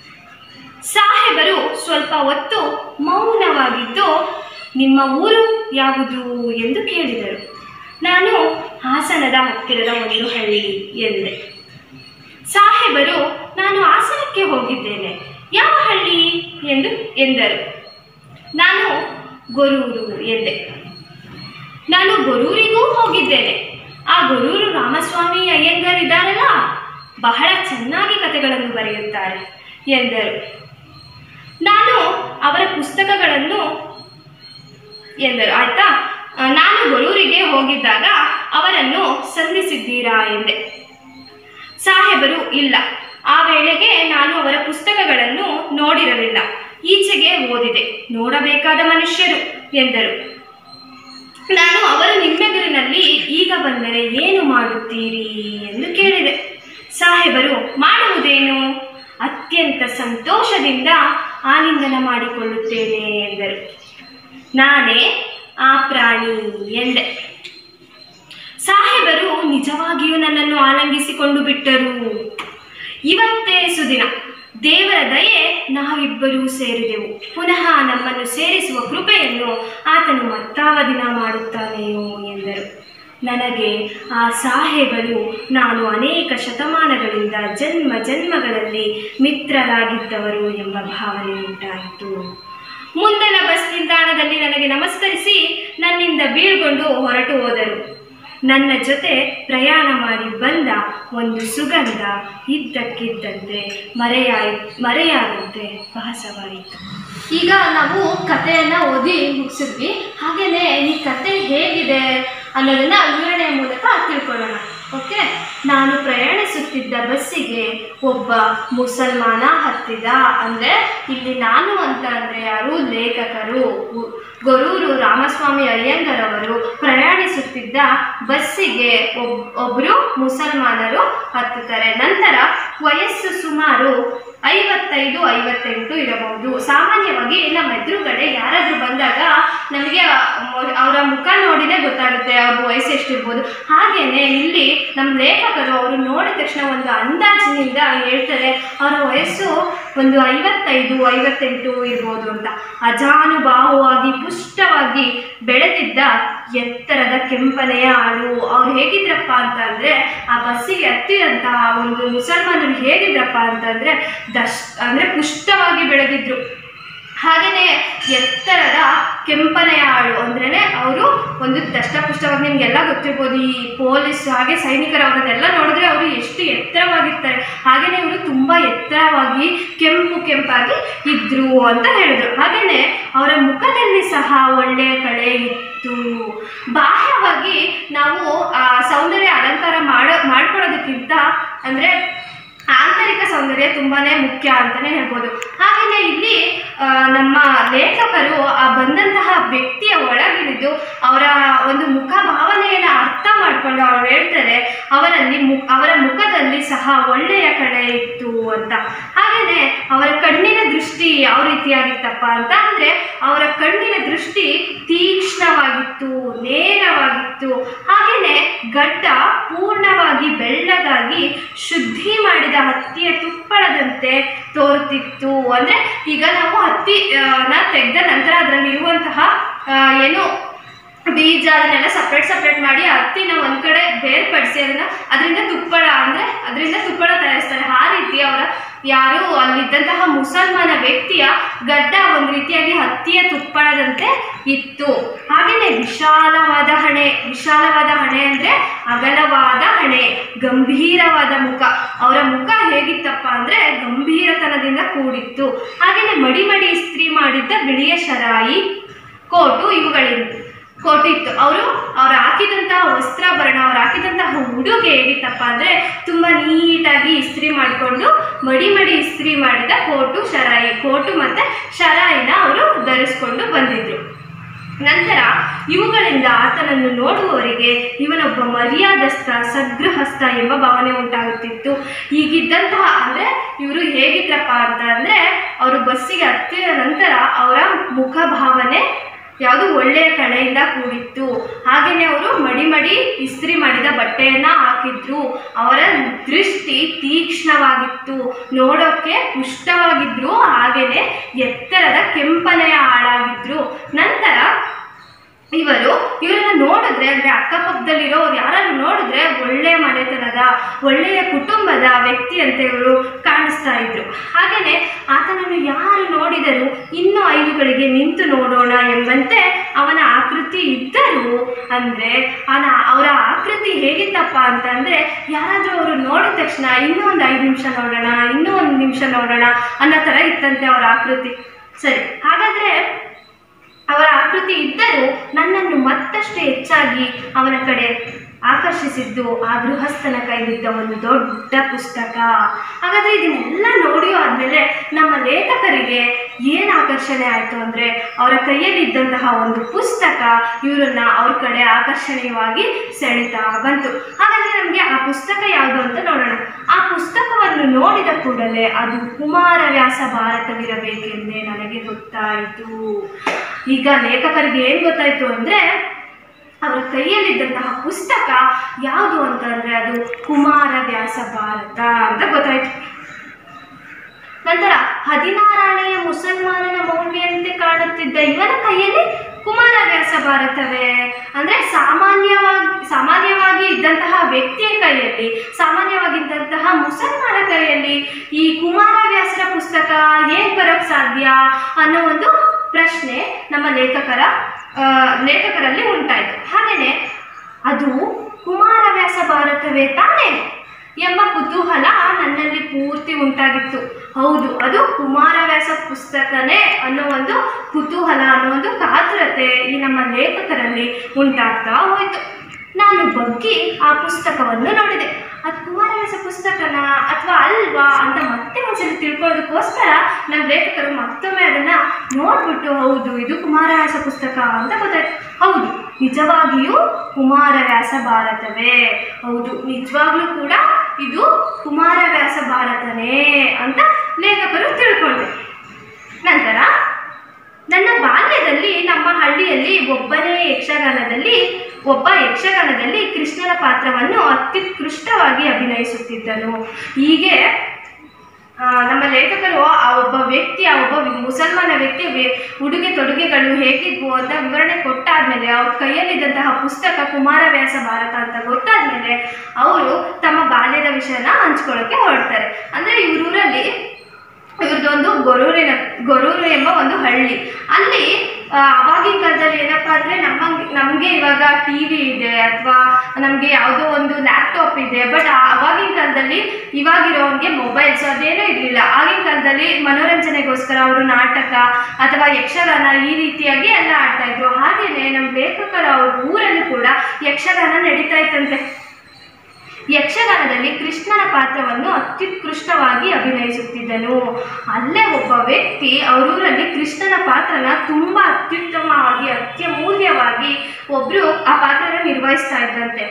ಸಾಹೇಬರು ಸ್ವಲ್ಪ ಹೊತ್ತು ಮೌನವಾಗಿದ್ದು ನಿಮ್ಮ ಊರು ಯಾವುದು ಎಂದು ಕೇಳಿದರು ನಾನು ಹಾಸನದ ಹತ್ತಿರದ ಒಂದು ಹಳ್ಳಿ ಎಂದೆ ಸಾಹೇಬರು ನಾನು ಹಾಸನಕ್ಕೆ ಹೋಗಿದ್ದೇನೆ ಯಾವ ಹಳ್ಳಿ ಎಂದು ಎಂದರು ನಾನು ಗೊರೂರು ಎಂದೆ ನಾನು ಗೊರೂರಿಗೂ ಹೋಗಿದ್ದೇನೆ ಆ ಗೊರೂರು ರಾಮಸ್ವಾಮಿ ಅಯ್ಯಂಗರ್ ಇದ್ದಾರಲ್ಲ ಬಹಳ ಚೆನ್ನಾಗಿ ಕಥೆಗಳನ್ನು ಬರೆಯುತ್ತಾರೆ ಎಂದರು ನಾನು ಅವರ ಪುಸ್ತಕಗಳನ್ನು ಎಂದರು ಆಯ್ತಾ ಆ, ನಾನು ಗೊರೂರಿಗೆ ಹೋಗಿದ್ದಾಗ ಅವರನ್ನು ಸಂಧಿಸಿದ್ದೀರಾ ಎಂದೆ ಸಾಹೇಬರು ಇಲ್ಲ ಆ ವೇಳೆಗೆ ನಾನು ಅವರ ಪುಸ್ತಕಗಳನ್ನು ನೋಡಿರಲಿಲ್ಲ ಈಚೆಗೆ ಓದಿದೆ ನೋಡಬೇಕಾದ ಮನುಷ್ಯರು ಎಂದರು ನಾನು ಅವರು ನಿಮ್ಮೆದುರಿನಲ್ಲಿ ಈಗ ಬಂದರೆ ಏನು ಮಾಡುತ್ತೀರಿ ಎಂದು ಕೇಳಿದೆ ಸಾಹೇಬರು ಮಾಡುವುದೇನು ಅತ್ಯಂತ ಸಂತೋಷದಿಂದ ಆಲಿಂಗನ ಮಾಡಿಕೊಳ್ಳುತ್ತೇನೆ ಎಂದರು ನಾನೇ ಆ ಪ್ರಾಣಿ ಎಂದೆ ಸಾಹೇಬರು ನಿಜವಾಗಿಯೂ ನನ್ನನ್ನು ಆಲಂಗಿಸಿಕೊಂಡು ಬಿಟ್ಟರು ಇವತ್ತೇ ಸುದಿನ ದೇವರ ದಯೆ ನಾವಿಬ್ಬರೂ ಸೇರಿದೆವು ಪುನಃ ನಮ್ಮನ್ನು ಸೇರಿಸುವ ಕೃಪೆಯನ್ನು ಆತನು ಮತ್ತಾವ ದಿನ ಮಾಡುತ್ತಾನೆಯೋ ಎಂದರು ನನಗೆ ಆ ಸಾಹೇಬರು ನಾನು ಅನೇಕ ಶತಮಾನಗಳಿಂದ ಜನ್ಮ ಜನ್ಮಗಳಲ್ಲಿ ಮಿತ್ರರಾಗಿದ್ದವರು ಎಂಬ ಭಾವನೆ ಉಂಟಾಯಿತು ಮುಂದನ ಬಸ್ ನಿಲ್ದಾಣದಲ್ಲಿ ನನಗೆ ನಮಸ್ಕರಿಸಿ ನನ್ನಿಂದ ಬೀಳ್ಕೊಂಡು ಹೊರಟು ಹೋದರು ನನ್ನ ಜೊತೆ ಪ್ರಯಾಣ ಮಾಡಿ ಬಂದ ಒಂದು ಸುಗಂಧ ಇದ್ದಕ್ಕಿದ್ದಂತೆ ಮರೆಯಾಯಿ ಮರೆಯಾದಂತೆ ಭಾಸವಾಯಿತು ಈಗ ನಾವು ಕಥೆಯನ್ನು ಓದಿ ಮುಗಿಸಿದ್ವಿ ಹಾಗೆಯೇ ಈ ಕತೆ ಹೇಗಿದೆ ಅನ್ನೋದನ್ನ ವಿವರಣೆಯ ಮೂಲಕ ತಿಳ್ಕೊಳ್ಳೋಣ ಓಕೆ ನಾನು ಪ್ರಯಾಣಿಸುತ್ತಿದ್ದ ಬಸ್ಸಿಗೆ ಒಬ್ಬ ಮುಸಲ್ಮಾನ ಹತ್ತಿದ ಅಂದರೆ ಇಲ್ಲಿ ನಾನು ಅಂತ ಅಂದರೆ ಯಾರು ಲೇಖಕರು ಗು- ಗೊರೂರು ರಾಮಸ್ವಾಮಿ ಅಯ್ಯಂಗರ್ ಅವರು ಪ್ರಯಾಣಿಸುತ್ತಿದ್ದ ಬಸ್ಸಿಗೆ ಒಬ್ ಒಬ್ಬರು ಮುಸಲ್ಮಾನರು ಹತ್ತುತ್ತಾರೆ ನಂತರ ವಯಸ್ಸು ಸುಮಾರು ಐವತ್ತೈದು ಐವತ್ತೆಂಟು ಇರಬಹುದು ಸಾಮಾನ್ಯವಾಗಿ ನಮ್ಮ ಎದುರುಗಡೆ ಯಾರಾದರೂ ಬಂದಾಗ ನಮಗೆ ಅವರ ಮುಖ ನೋಡಿನೇ ಗೊತ್ತಾಗುತ್ತೆ ಅವ್ರ ವಯಸ್ಸು ಎಷ್ಟಿರ್ಬೋದು ಹಾಗೇನೆ ಇಲ್ಲಿ ನಮ್ಮ ಲೇಖಕರು ಅವರು ನೋಡಿದ ತಕ್ಷಣ ಒಂದು ಅಂದಾಜಿನಿಂದ ಹೇಳ್ತಾರೆ ಅವರ ವಯಸ್ಸು ಒಂದು ಐವತ್ತೈದು ಐವತ್ತೆಂಟು ಇರ್ಬೋದು ಅಂತ ಅಜಾನುಬಾಹುವಾಗಿ ಪುಷ್ಟವಾಗಿ ಬೆಳೆದಿದ್ದ ಎತ್ತರದ ಕೆಂಪನೆಯ ಆಳು ಅವ್ರು ಹೇಗಿದ್ರಪ್ಪ ಅಂತ ಅಂದರೆ ಆ ಬಸ್ಸಿಗೆ ಹತ್ತಿದಂತಹ ಒಂದು ಮುಸಲ್ಮಾನರು ಹೇಗಿದ್ರಪ್ಪ ಅಂತಂದರೆ ದಶ್ ಅಂದರೆ ಪುಷ್ಟವಾಗಿ ಬೆಳೆದಿದ್ರು ಹಾಗೆಯೇ ಎತ್ತರದ ಕೆಂಪನೆಯ ಆಳು ಅಂದ್ರೇ ಅವರು ಒಂದು ದಷ್ಟಪುಷ್ಟವಾಗಿ ನಿಮಗೆಲ್ಲ ಗೊತ್ತಿರ್ಬೋದು ಈ ಪೊಲೀಸ್ ಹಾಗೆ ಸೈನಿಕರವರನ್ನೆಲ್ಲ ನೋಡಿದ್ರೆ ಅವರು ಎಷ್ಟು ಎತ್ತರವಾಗಿರ್ತಾರೆ ಹಾಗೆಯೇ ಇವರು ತುಂಬ ಎತ್ತರವಾಗಿ ಕೆಂಪು ಕೆಂಪಾಗಿ ಇದ್ರು ಅಂತ ಹೇಳಿದ್ರು ಹಾಗೆಯೇ ಅವರ ಮುಖದಲ್ಲಿ ಸಹ ಒಳ್ಳೆಯ ಕಳೆ ಇತ್ತು ಬಾಹ್ಯವಾಗಿ ನಾವು ಆ ಸೌಂದರ್ಯ ಅಲಂಕಾರ ಮಾಡೋ ಮಾಡ್ಕೊಳ್ಳೋದಕ್ಕಿಂತ ಅಂದರೆ ಆಂತರಿಕ ಸೌಂದರ್ಯ ತುಂಬಾನೇ ಮುಖ್ಯ ಅಂತಾನೆ ಹೇಳ್ಬೋದು ಹಾಗೆಯೇ ಇಲ್ಲಿ ಆ, ನಮ್ಮ ಲೇಖಕರು ಆ ಬಂದಂತಹ ವ್ಯಕ್ತಿಯ ಒಳಗಿಳಿದು ಅವರ ಒಂದು ಮುಖ ಭಾವನೆಯನ್ನು ಅರ್ಥ ಮಾಡಿಕೊಂಡು ಅವ್ರು ಹೇಳ್ತಾರೆ ಅವರಲ್ಲಿ ಮು ಅವರ ಮುಖದಲ್ಲಿ ಸಹ ಒಳ್ಳೆಯ ಕಳೆ ಇತ್ತು ಅಂತ ಹಾಗೆಯೇ ಅವರ ಕಣ್ಣಿನ ದೃಷ್ಟಿ ಯಾವ ರೀತಿಯಾಗಿತ್ತಪ್ಪ ಅಂತ ಅಂದರೆ ಅವರ ಕಣ್ಣಿನ ದೃಷ್ಟಿ ತೀಕ್ಷ್ಣವಾಗಿತ್ತು ನೇರವಾಗಿತ್ತು ಹಾಗೆಯೇ ಗಡ್ಡ ಪೂರ್ಣವಾಗಿ ಬೆಳ್ಳಗಾಗಿ ಶುದ್ಧಿ ಮಾಡಿದ ಹತ್ತಿಯ ತುಪ್ಪಳದಂತೆ ತೋರುತ್ತಿತ್ತು ಅಂದರೆ ಈಗ ನಾವು ಹತ್ತಿ ಆ, ನ ತೆಗೆದ ನಂತರ ಅದರಲ್ಲಿ ಇರುವಂತಹ ಆ, ಏನು ಬೀಜ ಅದನ್ನೆಲ್ಲ ಸಪ್ರೇಟ್ ಸಪ್ರೇಟ್ ಮಾಡಿ ಆ ಹತ್ತಿನ ಒಂದ್ ಕಡೆ ಬೇರ್ಪಡಿಸಿ ಅದನ್ನ ಅದರಿಂದ ತುಪ್ಪಳ ಅಂದ್ರೆ ಅದರಿಂದ ತುಪ್ಪಳ ತಯಾರಿಸ್ತಾರೆ ಆ ರೀತಿ ಅವರ ಯಾರು ಅಲ್ಲಿದ್ದಂತಹ ಮುಸಲ್ಮಾನ ವ್ಯಕ್ತಿಯ ಗಡ್ಡ ಒಂದು ರೀತಿಯಾಗಿ ಹತ್ತಿಯ ತುಪ್ಪಳದಂತೆ ಇತ್ತು ಹಾಗೆಯೇ ವಿಶಾಲವಾದ ಹಣೆ ವಿಶಾಲವಾದ ಹಣೆ ಅಂದ್ರೆ ಅಗಲವಾದ ಹಣೆ ಗಂಭೀರವಾದ ಮುಖ ಅವರ ಮುಖ ಹೇಗಿತ್ತಪ್ಪ ಅಂದ್ರೆ ಗಂಭೀರತನದಿಂದ ಕೂಡಿತ್ತು ಹಾಗೆಯೇ ಮಡಿ ಮಡಿ ಇಸ್ತ್ರಿ ಮಾಡಿದ್ದ ಬಿಳಿಯ ಶರಾಯಿ ಕೋಟು ಇವುಗಳಿಂದ ಕೋಟು ಇತ್ತು ಅವರು ಅವ್ರು ಹಾಕಿದಂತಹ ವಸ್ತ್ರಾಭರಣ ಅವ್ರು ಹಾಕಿದಂತಹ ಉಡುಗೆ ಹೇಗಿತ್ತಪ್ಪ ಅಂದರೆ ತುಂಬ ನೀಟಾಗಿ ಇಸ್ತ್ರಿ ಮಾಡಿಕೊಂಡು ಮಡಿ ಮಡಿ ಇಸ್ತ್ರಿ ಮಾಡಿದ ಕೋಟು ಶರಾಯಿ ಕೋಟು ಮತ್ತು ಶರಾಯಿನ ಅವರು ಧರಿಸ್ಕೊಂಡು ಬಂದಿದ್ರು ನಂತರ ಇವುಗಳಿಂದ ಆತನನ್ನು ನೋಡುವವರಿಗೆ ಇವನೊಬ್ಬ ಮರ್ಯಾದಸ್ಥ ಸದ್ಗೃಹಸ್ಥ ಎಂಬ ಭಾವನೆ ಉಂಟಾಗುತ್ತಿತ್ತು ಈಗಿದ್ದಂತಹ ಅಂದರೆ ಇವರು ಹೇಗಿದ್ರಪ್ಪ ಅಂತ ಅಂದರೆ ಅವರು ಬಸ್ಸಿಗೆ ಹತ್ತಿದ ನಂತರ ಅವರ ಮುಖ ಭಾವನೆ ಯಾವುದು ಒಳ್ಳೆಯ ಕಳೆಯಿಂದ ಕೂಡಿತ್ತು ಹಾಗೆಯೇ ಅವರು ಮಡಿ ಮಡಿ ಇಸ್ತ್ರಿ ಮಾಡಿದ ಬಟ್ಟೆಯನ್ನ ಹಾಕಿದ್ರು ಅವರ ದೃಷ್ಟಿ ತೀಕ್ಷ್ಣವಾಗಿತ್ತು ನೋಡೋಕ್ಕೆ ಪುಷ್ಟವಾಗಿದ್ರು ಹಾಗೆಯೇ ಎತ್ತರದ ಕೆಂಪನೆಯ ಆಳಾಗಿದ್ರು ನಂತರ ಇವರು ಇವರನ್ನ ನೋಡಿದ್ರೆ ಅಂದ್ರೆ ಅಕ್ಕಪಕ್ಕದಲ್ಲಿರೋರು ಯಾರಾದ್ರು ನೋಡಿದ್ರೆ ಒಳ್ಳೆಯ ಮನೆತನದ ಒಳ್ಳೆಯ ಕುಟುಂಬದ ವ್ಯಕ್ತಿ ಅಂತ ಇವರು ಕಾಣಿಸ್ತಾ ಇದ್ರು ಹಾಗೆಯೇ ಆತನನ್ನು ಯಾರು ನೋಡಿದರೂ ಇನ್ನೂ ಐದುಗಳಿಗೆ ನಿಂತು ನೋಡೋಣ ಎಂಬಂತೆ ಅವನ ಆಕೃತಿ ಇದ್ದರೂ ಅಂದ್ರೆ ಅವನ ಅವರ ಆಕೃತಿ ಹೇಗಿತ್ತಪ್ಪ ಅಂತಂದ್ರೆ ಯಾರಾದ್ರೂ ಅವರು ನೋಡಿದ ತಕ್ಷಣ ಇನ್ನೂ ಒಂದು ಐದು ನಿಮಿಷ ನೋಡೋಣ ಇನ್ನೂ ಒಂದು ನಿಮಿಷ ನೋಡೋಣ ಅನ್ನೋ ಥರ ಇತ್ತಂತೆ ಅವರ ಆಕೃತಿ ಸರಿ ಹಾಗಾದ್ರೆ ಅವರ ಆಕೃತಿ ಇದ್ದರೂ ನನ್ನನ್ನು ಮತ್ತಷ್ಟು ಹೆಚ್ಚಾಗಿ ಅವನ ಕಡೆ ಆಕರ್ಷಿಸಿದ್ದು ಆ ಗೃಹಸ್ಥನ ಕೈಲಿದ್ದ ಒಂದು ದೊಡ್ಡ ಪುಸ್ತಕ ಹಾಗಾದ್ರೆ ಇದನ್ನೆಲ್ಲ ನೋಡಿ ಆದ್ಮೇಲೆ ನಮ್ಮ ಲೇಖಕರಿಗೆ ಏನು ಆಕರ್ಷಣೆ ಆಯಿತು ಅಂದರೆ ಅವರ ಕೈಯಲ್ಲಿ ಇದ್ದಂತಹ ಒಂದು ಪುಸ್ತಕ ಇವರನ್ನ ಅವ್ರ ಕಡೆ ಆಕರ್ಷಣೀಯವಾಗಿ ಸೆಳೀತಾ ಬಂತು ಹಾಗಾದ್ರೆ ನಮಗೆ ಆ ಪುಸ್ತಕ ಯಾವುದು ಅಂತ ನೋಡೋಣ ಆ ಪುಸ್ತಕವನ್ನು ನೋಡಿದ ಕೂಡಲೇ ಅದು ಕುಮಾರವ್ಯಾಸ ಭಾರತವಿರಬೇಕೆಂದೇ ನನಗೆ ಗೊತ್ತಾಯಿತು ಈಗ ಲೇಖಕರಿಗೆ ಏನು ಗೊತ್ತಾಯಿತು ಅಂದರೆ ಅವರ ಕೈಯಲ್ಲಿದ್ದಂತಹ ಪುಸ್ತಕ ಯಾವುದು ಅಂತಂದರೆ ಅದು ಕುಮಾರವ್ಯಾಸ ಭಾರತ ಅಂತ ಗೊತ್ತಾಯಿತು ನಂತರ ಹದಿನಾರನೆಯ ಮುಸಲ್ಮಾನನ ಮೌಲ್ಯಂತೆ ಕಾಣುತ್ತಿದ್ದ ಇವನ ಕೈಯಲ್ಲಿ ಕುಮಾರವ್ಯಾಸ ಭಾರತವೇ ಅಂದ್ರೆ ಸಾಮಾನ್ಯವಾಗಿ ಸಾಮಾನ್ಯವಾಗಿ ಇದ್ದಂತಹ ವ್ಯಕ್ತಿಯ ಕೈಯಲ್ಲಿ ಸಾಮಾನ್ಯವಾಗಿದ್ದಂತಹ ಮುಸಲ್ಮಾನ ಕೈಯಲ್ಲಿ ಈ ಕುಮಾರವ್ಯಾಸರ ಪುಸ್ತಕ ಹೇಗೆ ಬರೋಕ್ಕೆ ಸಾಧ್ಯ ಅನ್ನೋ ಒಂದು ಪ್ರಶ್ನೆ ನಮ್ಮ ಲೇಖಕರ ಆ, ಲೇಖಕರಲ್ಲಿ ಉಂಟಾಯಿತು ಹಾಗೆಯೇ ಅದು ಕುಮಾರವ್ಯಾಸ ಭಾರತವೇ ತಾನೇ ಎಂಬ ಕುತೂಹಲ ನನ್ನಲ್ಲಿ ಪೂರ್ತಿ ಉಂಟಾಗಿತ್ತು ಹೌದು ಅದು ಕುಮಾರವ್ಯಾಸ ಪುಸ್ತಕನೇ ಅನ್ನೋ ಒಂದು ಕುತೂಹಲ ಅನ್ನೋ ಒಂದು ಕಾತುರತೆ ಈ ನಮ್ಮ ಲೇಖಕರಲ್ಲಿ ಉಂಟಾಗ್ತಾ ಹೋಯಿತು ನಾನು ಬಗ್ಗಿ ಆ ಪುಸ್ತಕವನ್ನು ನೋಡಿದೆ ಅದು ಕುಮಾರವ್ಯಾಸ ಪುಸ್ತಕನ ಅಥವಾ ಅಲ್ವಾ ಅಂತ ಮತ್ತೆ ಒಂದ್ಸಲಿ ತಿಳ್ಕೊಳ್ಳೋದಕ್ಕೋಸ್ಕರ ನಮ್ಮ ಲೇಖಕರು ಮತ್ತೊಮ್ಮೆ ಅದನ್ನ ನೋಡ್ಬಿಟ್ಟು ಹೌದು ಇದು ಕುಮಾರವ್ಯಾಸ ಪುಸ್ತಕ ಅಂತ ಗೊತ್ತಾಯ್ತು ಹೌದು ನಿಜವಾಗಿಯೂ ಕುಮಾರವ್ಯಾಸ ಭಾರತವೇ ಹೌದು ನಿಜವಾಗ್ಲೂ ಕೂಡ ಇದು ಕುಮಾರವ್ಯಾಸ ಭಾರತನೇ ಅಂತ ಲೇಖಕರು ತಿಳ್ಕೊಂಡ್ರು ನಂತರ ನನ್ನ ಬಾಲ್ಯದಲ್ಲಿ ನಮ್ಮ ಹಳ್ಳಿಯಲ್ಲಿ ಒಬ್ಬನೇ ಯಕ್ಷಗಾನದಲ್ಲಿ ಒಬ್ಬ ಯಕ್ಷಗಾನದಲ್ಲಿ ಕೃಷ್ಣನ ಪಾತ್ರವನ್ನು ಅತ್ಯುತ್ಕೃಷ್ಟವಾಗಿ ಅಭಿನಯಿಸುತ್ತಿದ್ದನು ಹೀಗೆ ಆ, ನಮ್ಮ ಲೇಖಕರು ಆ ಒಬ್ಬ ವ್ಯಕ್ತಿ ಆ ಒಬ್ಬ ವಿ- ಮುಸಲ್ಮಾನ ವ್ಯಕ್ತಿ ವೆ- ಉಡುಗೆ ತೊಡುಗೆಗಳು ಹೇಗಿದ್ವು ಅಂತ ವಿವರಣೆ ಕೊಟ್ಟಾದ್ಮೇಲೆ ಅವ್ರ ಕೈಯಲ್ಲಿದ್ದಂತಹ ಪುಸ್ತಕ ಕುಮಾರವ್ಯಾಸ ಭಾರತ ಅಂತ ಗೊತ್ತಾದ್ಮೇಲೆ ಅವರು ತಮ್ಮ ಬಾಲ್ಯದ ವಿಷಯನ ಹಂಚ್ಕೊಳ್ಳೋಕೆ ಹೊರಡ್ತಾರೆ ಅಂದ್ರೆ ಇವ್ರೂರಲ್ಲಿ ಇವ್ರದ್ದೊಂದು ಗೊರೂರಿನ ಗೊರೂರು ಎಂಬ ಒಂದು ಹಳ್ಳಿ ಅಲ್ಲಿ ಆ, ಅವಾಗಿನ ಕಾಲದಲ್ಲಿ ಏನಪ್ಪಾ ಅಂದ್ರೆ ನಮ್ಮ ನಮಗೆ ಇವಾಗ ಟಿ ವಿ ಇದೆ ಅಥವಾ ನಮಗೆ ಯಾವುದೋ ಒಂದು ಲ್ಯಾಪ್ಟಾಪ್ ಇದೆ ಬಟ್ ಅವಾಗಿನ ಕಾಲದಲ್ಲಿ ಇವಾಗಿರೋನ್ಗೆ ಮೊಬೈಲ್ಸ್ ಅದೇನೂ ಇರಲಿಲ್ಲ ಆಗಿನ ಕಾಲದಲ್ಲಿ ಮನೋರಂಜನೆಗೋಸ್ಕರ ಅವರು ನಾಟಕ ಅಥವಾ ಯಕ್ಷಗಾನ ಈ ರೀತಿಯಾಗಿ ಎಲ್ಲ ಆಡ್ತಾ ಇದ್ರು ಹಾಗೇನೆ ನಮ್ಮ ಲೇಖಕರ ಅವ್ರ ಊರಲ್ಲೂ ಕೂಡ ಯಕ್ಷಗಾನ ನಡೀತಾ ಇತ್ತಂತೆ ಯಕ್ಷಗಾನದಲ್ಲಿ ಕೃಷ್ಣನ ಪಾತ್ರವನ್ನು ಅತ್ಯುತ್ಕೃಷ್ಟವಾಗಿ ಅಭಿನಯಿಸುತ್ತಿದ್ದನು ಅಲ್ಲೇ ಒಬ್ಬ ವ್ಯಕ್ತಿ ಅವರೂರಲ್ಲಿ ಕೃಷ್ಣನ ಪಾತ್ರನ ತುಂಬ ಅತ್ಯುತ್ತಮವಾಗಿ ಅತ್ಯಮೂಲ್ಯವಾಗಿ ಒಬ್ಬರು ಆ ಪಾತ್ರನ ನಿರ್ವಹಿಸ್ತಾ ಇದ್ದಂತೆ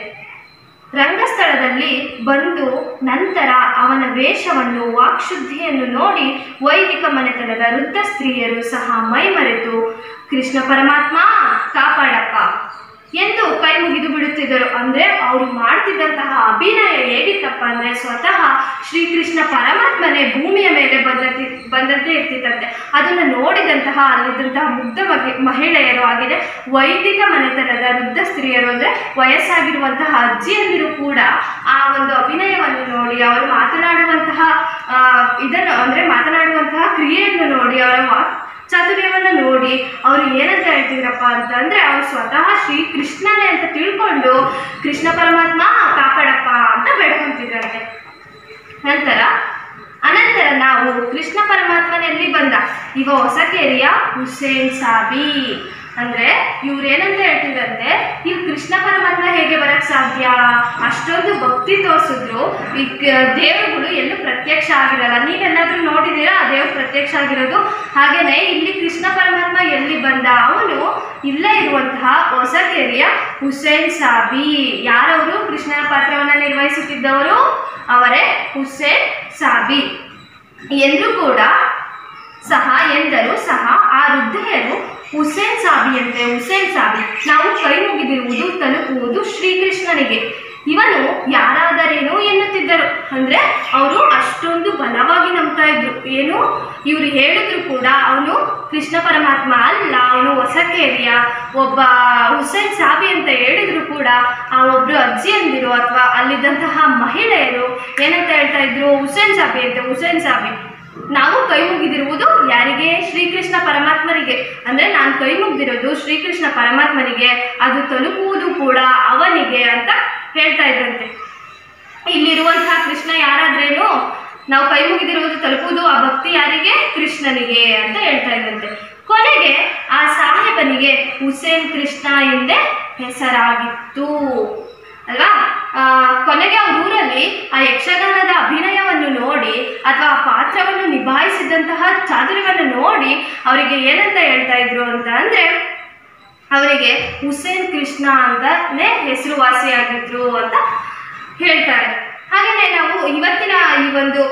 ರಂಗಸ್ಥಳದಲ್ಲಿ ಬಂದು ನಂತರ ಅವನ ವೇಷವನ್ನು ವಾಕ್ಶುದ್ಧಿಯನ್ನು ನೋಡಿ ವೈದಿಕ ಮನೆತನದ ವೃದ್ಧ ಸ್ತ್ರೀಯರು ಸಹ ಮೈಮರೆತು ಕೃಷ್ಣ ಪರಮಾತ್ಮ ಕಾಪಾಡಪ್ಪ ಎಂದು ಕೈ ಮುಗಿದು ಬಿಡುತ್ತಿದ್ದರು ಅಂದ್ರೆ ಅವರು ಮಾಡ್ತಿದ್ದಂತಹ ಅಭಿನಯ ಹೇಗಿತ್ತಪ್ಪ ಅಂದ್ರೆ ಸ್ವತಃ ಶ್ರೀಕೃಷ್ಣ ಪರಮಾತ್ಮನೇ ಭೂಮಿಯ ಮೇಲೆ ಬಂದಂತೆ ಬಂದಂತೆ ಇರ್ತಿತ್ತಂತೆ ಅದನ್ನು ನೋಡಿದಂತಹ ಅಲ್ಲಿದ್ದಂತಹ ಮುಗ್ಧ ಮಗಿ ಮಹಿಳೆಯರು ಆಗಿದೆ ವೈದಿಕ ಮನೆತನದ ವೃದ್ಧ ಸ್ತ್ರೀಯರು ಅಂದ್ರೆ ವಯಸ್ಸಾಗಿರುವಂತಹ ಅಜ್ಜಿಯಂದಿರು ಕೂಡ ಆ ಒಂದು ಅಭಿನಯವನ್ನು ನೋಡಿ ಅವರು ಮಾತನಾಡುವಂತಹ ಆ, ಇದನ್ನು ಅಂದ್ರೆ ಮಾತನಾಡುವಂತಹ ಕ್ರಿಯೆಯನ್ನು ನೋಡಿ ಅವರ ವಾಕ್ ಚಾತುರ್ಯವನ್ನು ನೋಡಿ ಅವರು ಏನಂತ ಹೇಳ್ತಿದ್ರಪ್ಪ ಅಂತಂದ್ರೆ ಅವ್ರು ಸ್ವತಃ ಶ್ರೀ ಕೃಷ್ಣನೇ ಅಂತ ತಿಳ್ಕೊಂಡು ಕೃಷ್ಣ ಪರಮಾತ್ಮ ಕಾಪಾಡಪ್ಪ ಅಂತ ಬೇಡ್ಕೊಂತಿದ್ರಂತೆ ನಂತರ ಅನಂತರ ನಾವು ಕೃಷ್ಣ ಪರಮಾತ್ಮನಲ್ಲಿ ಬಂದ ಇವ ಹೊಸಕೇರಿಯ ಹುಸೇನ್ ಸಾಬಿ ಅಂದ್ರೆ ಇವ್ರು ಏನಂತ ಹೇಳ್ತಿದ್ರಂತೆ ಇವ್ ಕೃಷ್ಣ ಪರಮಾತ್ಮ ಹೇಗೆ ಬರಕ್ ಸಾಧ್ಯ ಅಷ್ಟೊಂದು ಭಕ್ತಿ ತೋರಿಸಿದ್ರು ಈ ಕ- ದೇವರುಗಳು ಎಲ್ಲೂ ಪ್ರತ್ಯಕ್ಷ ಆಗಿರಲ್ಲ ನೀವೆಲ್ಲಾದ್ರೂ ನೋಡಿದ್ದೀರಾ ಆ ದೇವ್ರು ಪ್ರತ್ಯಕ್ಷ ಆಗಿರೋದು ಹಾಗೇನೆ ಇಲ್ಲಿ ಕೃಷ್ಣ ಪರಮಾತ್ಮ ಎಲ್ಲಿ ಬಂದ ಅವನು ಇಲ್ಲೇ ಇರುವಂತಹ ಹೊಸಕೇರಿಯ ಹುಸೇನ್ ಸಾಬಿ ಯಾರವರು ಕೃಷ್ಣನ ಪಾತ್ರವನ್ನು ನಿರ್ವಹಿಸುತ್ತಿದ್ದವರು ಅವರೇ ಹುಸೇನ್ ಸಾಬಿ ಎಂದ್ರು ಕೂಡ ಸಹ ಎಂದರು ಸಹ ಆ ವೃದ್ಧೆಯರು ಹುಸೇನ್ ಸಾಬಿಯಂತೆ ಹುಸೇನ್ ಸಾಬಿ ನಾವು ಕೈ ಮುಗಿದಿರುವುದು ತಲುಪುವುದು ಶ್ರೀಕೃಷ್ಣನಿಗೆ ಇವನು ಯಾರಾದರೇನೋ ಎನ್ನುತ್ತಿದ್ದರು ಅಂದ್ರೆ ಅವರು ಅಷ್ಟೊಂದು ಬಲವಾಗಿ ನಂಬ್ತಾ ಇದ್ರು ಏನು ಇವರು ಹೇಳಿದ್ರು ಕೂಡ ಅವನು ಕೃಷ್ಣ ಪರಮಾತ್ಮ ಅಲ್ಲ ಅವನು ಹೊಸಕೇರಿಯ ಒಬ್ಬ ಹುಸೇನ್ ಸಾಬಿ ಅಂತ ಹೇಳಿದ್ರು ಕೂಡ ಆ ಒಬ್ರು ಅಜ್ಜಿಯಂದಿರು ಅಥವಾ ಅಲ್ಲಿದ್ದಂತಹ ಮಹಿಳೆಯರು ಏನಂತ ಹೇಳ್ತಾ ಇದ್ರು ಹುಸೇನ್ ಸಾಬಿ ಅಂತ ಹುಸೇನ್ ಸಾಬಿ ನಾವು ಕೈ ಮುಗಿದಿರುವುದು ಯಾರಿಗೆ ಶ್ರೀಕೃಷ್ಣ ಪರಮಾತ್ಮನಿಗೆ ಅಂದ್ರೆ ನಾನು ಕೈ ಮುಗ್ದಿರೋದು ಶ್ರೀಕೃಷ್ಣ ಪರಮಾತ್ಮನಿಗೆ ಅದು ತಲುಪುವುದು ಕೂಡ ಅವನಿಗೆ ಅಂತ ಹೇಳ್ತಾ ಇದ್ರಂತೆ ಇಲ್ಲಿರುವಂತಹ ಕೃಷ್ಣ ಯಾರಾದ್ರೇನು ನಾವು ಕೈ ಮುಗಿದಿರುವುದು ತಲುಪುವುದು ಆ ಭಕ್ತಿ ಯಾರಿಗೆ ಕೃಷ್ಣನಿಗೆ ಅಂತ ಹೇಳ್ತಾ ಇದ್ರಂತೆ ಕೊನೆಗೆ ಆ ಸಾಹೇಬನಿಗೆ ಹುಸೇನ್ ಕೃಷ್ಣ ಎಂದೇ ಹೆಸರಾಗಿತ್ತು ಅಲ್ವಾ ಆ, ಕೊನೆಗೆ ಅವ್ರ ಊರಲ್ಲಿ ಆ ಯಕ್ಷಗಾನದ ಅಭಿನಯವನ್ನು ನೋಡಿ ಅಥವಾ ಆ ಪಾತ್ರವನ್ನು ನಿಭಾಯಿಸಿದಂತಹ ಚಾತುರ್ಯವನ್ನು ನೋಡಿ ಅವರಿಗೆ ಏನಂತ ಹೇಳ್ತಾ ಇದ್ರು ಅಂತ ಅಂದ್ರೆ ಅವರಿಗೆ ಹುಸೇನ್ ಕೃಷ್ಣ ಅಂತಾನೆ ಹೆಸರುವಾಸಿಯಾಗಿದ್ರು ಅಂತ ಹೇಳ್ತಾರೆ ಹಾಗೆಯೇ ನಾವು ಇವತ್ತಿನ ಈ ಒಂದು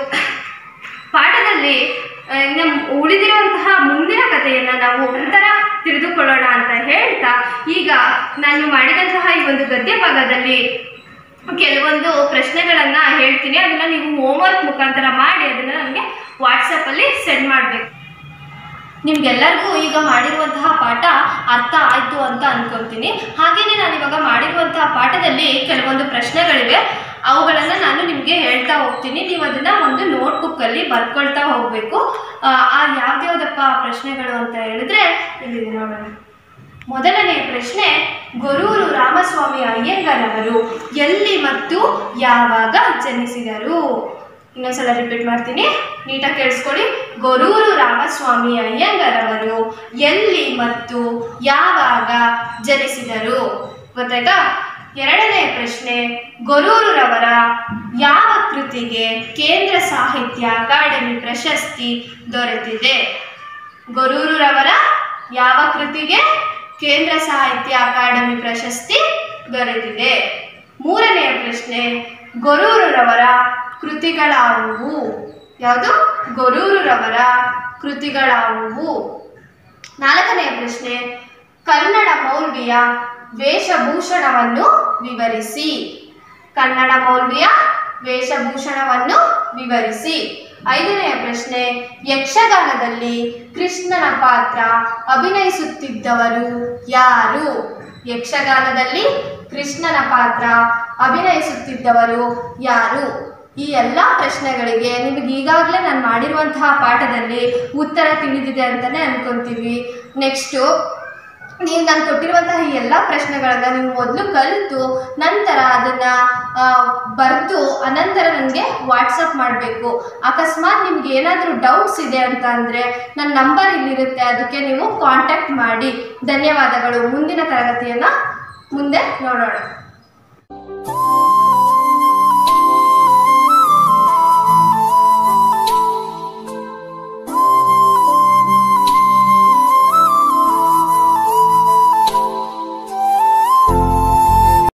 ಪಾಠದಲ್ಲಿ ಆ, ನಮ್ಮ ಉಳಿದಿರುವಂತಹ ಮುಂದಿನ ಕಥೆಯನ್ನು ನಾವು ನಂತರ ತಿಳಿದುಕೊಳ್ಳೋಣ ಅಂತ ಹೇಳ್ತಾ ಈಗ ನಾನು ಮಾಡಿದಂತಹ ಈ ಒಂದು ಗದ್ಯ ಭಾಗದಲ್ಲಿ ಕೆಲವೊಂದು ಪ್ರಶ್ನೆಗಳನ್ನ ಹೇಳ್ತೀನಿ ಅದನ್ನ ನೀವು ಹೋಮ್ವರ್ಕ್ ಮುಖಾಂತರ ಮಾಡಿ ಅದನ್ನ ನನಗೆ ವಾಟ್ಸಪ್ಪಲ್ಲಿ ಸೆಂಡ್ ಮಾಡಬೇಕು ನಿಮ್ಗೆಲ್ಲರಿಗೂ ಈಗ ಮಾಡಿರುವಂತಹ ಪಾಠ ಅರ್ಥ ಆಯಿತು ಅಂತ ಅನ್ಕೊಂತೀನಿ ಹಾಗೆಯೇ ನಾನು ಇವಾಗ ಮಾಡಿರುವಂತಹ ಪಾಠದಲ್ಲಿ ಕೆಲವೊಂದು ಪ್ರಶ್ನೆಗಳಿವೆ ಅವುಗಳನ್ನು ನಾನು ನಿಮಗೆ ಹೇಳ್ತಾ ಹೋಗ್ತೀನಿ ನೀವು ಅದನ್ನು ಒಂದು ನೋಟ್ಬುಕ್ಕಲ್ಲಿ ಬರ್ಕೊಳ್ತಾ ಹೋಗಬೇಕು ಆ ಯಾವ್ದ್ಯಾವ್ದಪ್ಪ ಪ್ರಶ್ನೆಗಳು ಅಂತ ಹೇಳಿದ್ರೆ ಇಲ್ಲಿದೆ ನೋಡೋಣ ಮೊದಲನೆಯ ಪ್ರಶ್ನೆ ಗೊರೂರು ರಾಮಸ್ವಾಮಿ ಅಯ್ಯಂಗಾರವರು ಎಲ್ಲಿ ಮತ್ತು ಯಾವಾಗ ಜನಿಸಿದರು ಇನ್ನೊಂದ್ಸಲ ರಿಪೀಟ್ ಮಾಡ್ತೀನಿ ನೀಟಾಗಿ ಕೇಳಿಸ್ಕೊಳ್ಳಿ ಗೊರೂರು ರಾಮಸ್ವಾಮಿ ಅಯ್ಯಂಗಾರವರು ಎಲ್ಲಿ ಮತ್ತು ಯಾವಾಗ ಜನಿಸಿದರು ಗೊತ್ತಾಯ್ತಾ ಎರಡನೇ ಪ್ರಶ್ನೆ ಗೊರೂರುರವರ ಯಾವ ಕೃತಿಗೆ ಕೇಂದ್ರ ಸಾಹಿತ್ಯ ಅಕಾಡೆಮಿ ಪ್ರಶಸ್ತಿ ದೊರೆತಿದೆ ಗೊರೂರುರವರ ಯಾವ ಕೃತಿಗೆ ಕೇಂದ್ರ ಸಾಹಿತ್ಯ ಅಕಾಡೆಮಿ ಪ್ರಶಸ್ತಿ ದೊರೆತಿದೆ ಮೂರನೆಯ ಪ್ರಶ್ನೆ ಗೊರೂರುರವರ ಕೃತಿಗಳಾವುವು ಯಾವುದು ಗೊರೂರುರವರ ಕೃತಿಗಳಾವುವು ನಾಲ್ಕನೆಯ ಪ್ರಶ್ನೆ ಕನ್ನಡ ಮೌಲ್ವಿಯ ವೇಷಭೂಷಣವನ್ನು ವಿವರಿಸಿ ಕನ್ನಡ ಮೌಲ್ವಿಯ ವೇಷಭೂಷಣವನ್ನು ವಿವರಿಸಿ ಐದನೆಯ ಪ್ರಶ್ನೆ ಯಕ್ಷಗಾನದಲ್ಲಿ ಕೃಷ್ಣನ ಪಾತ್ರ ಅಭಿನಯಿಸುತ್ತಿದ್ದವರು ಯಾರು ಯಕ್ಷಗಾನದಲ್ಲಿ ಕೃಷ್ಣನ ಪಾತ್ರ ಅಭಿನಯಿಸುತ್ತಿದ್ದವರು ಯಾರು ಈ ಎಲ್ಲ ಪ್ರಶ್ನೆಗಳಿಗೆ ನಿಮಗೆ ಈಗಾಗಲೇ ನಾನು ಮಾಡಿರುವಂತಹ ಪಾಠದಲ್ಲಿ ಉತ್ತರ ತಿಳಿದಿದೆ ಅಂತಲೇ ಅನ್ಕೊಂತೀವಿ ನೆಕ್ಸ್ಟು ನೀವು ನಾನು ಕೊಟ್ಟಿರುವಂತಹ ಈ ಎಲ್ಲ ಪ್ರಶ್ನೆಗಳನ್ನ ನೀವು ಮೊದಲು ಕಲಿತು ನಂತರ ಅದನ್ನು ಬರೆದು ಅನಂತರ ನನಗೆ ವಾಟ್ಸಪ್ ಮಾಡಬೇಕು ಅಕಸ್ಮಾತ್ ನಿಮ್ಗೆ ಏನಾದರೂ ಡೌಟ್ಸ್ ಇದೆ ಅಂತ ಅಂದರೆ ನನ್ನ ನಂಬರ್ ಇಲ್ಲಿರುತ್ತೆ ಅದಕ್ಕೆ ನೀವು ಕಾಂಟ್ಯಾಕ್ಟ್ ಮಾಡಿ ಧನ್ಯವಾದಗಳು ಮುಂದಿನ ತರಗತಿಯನ್ನು ಮುಂದೆ ನೋಡೋಣ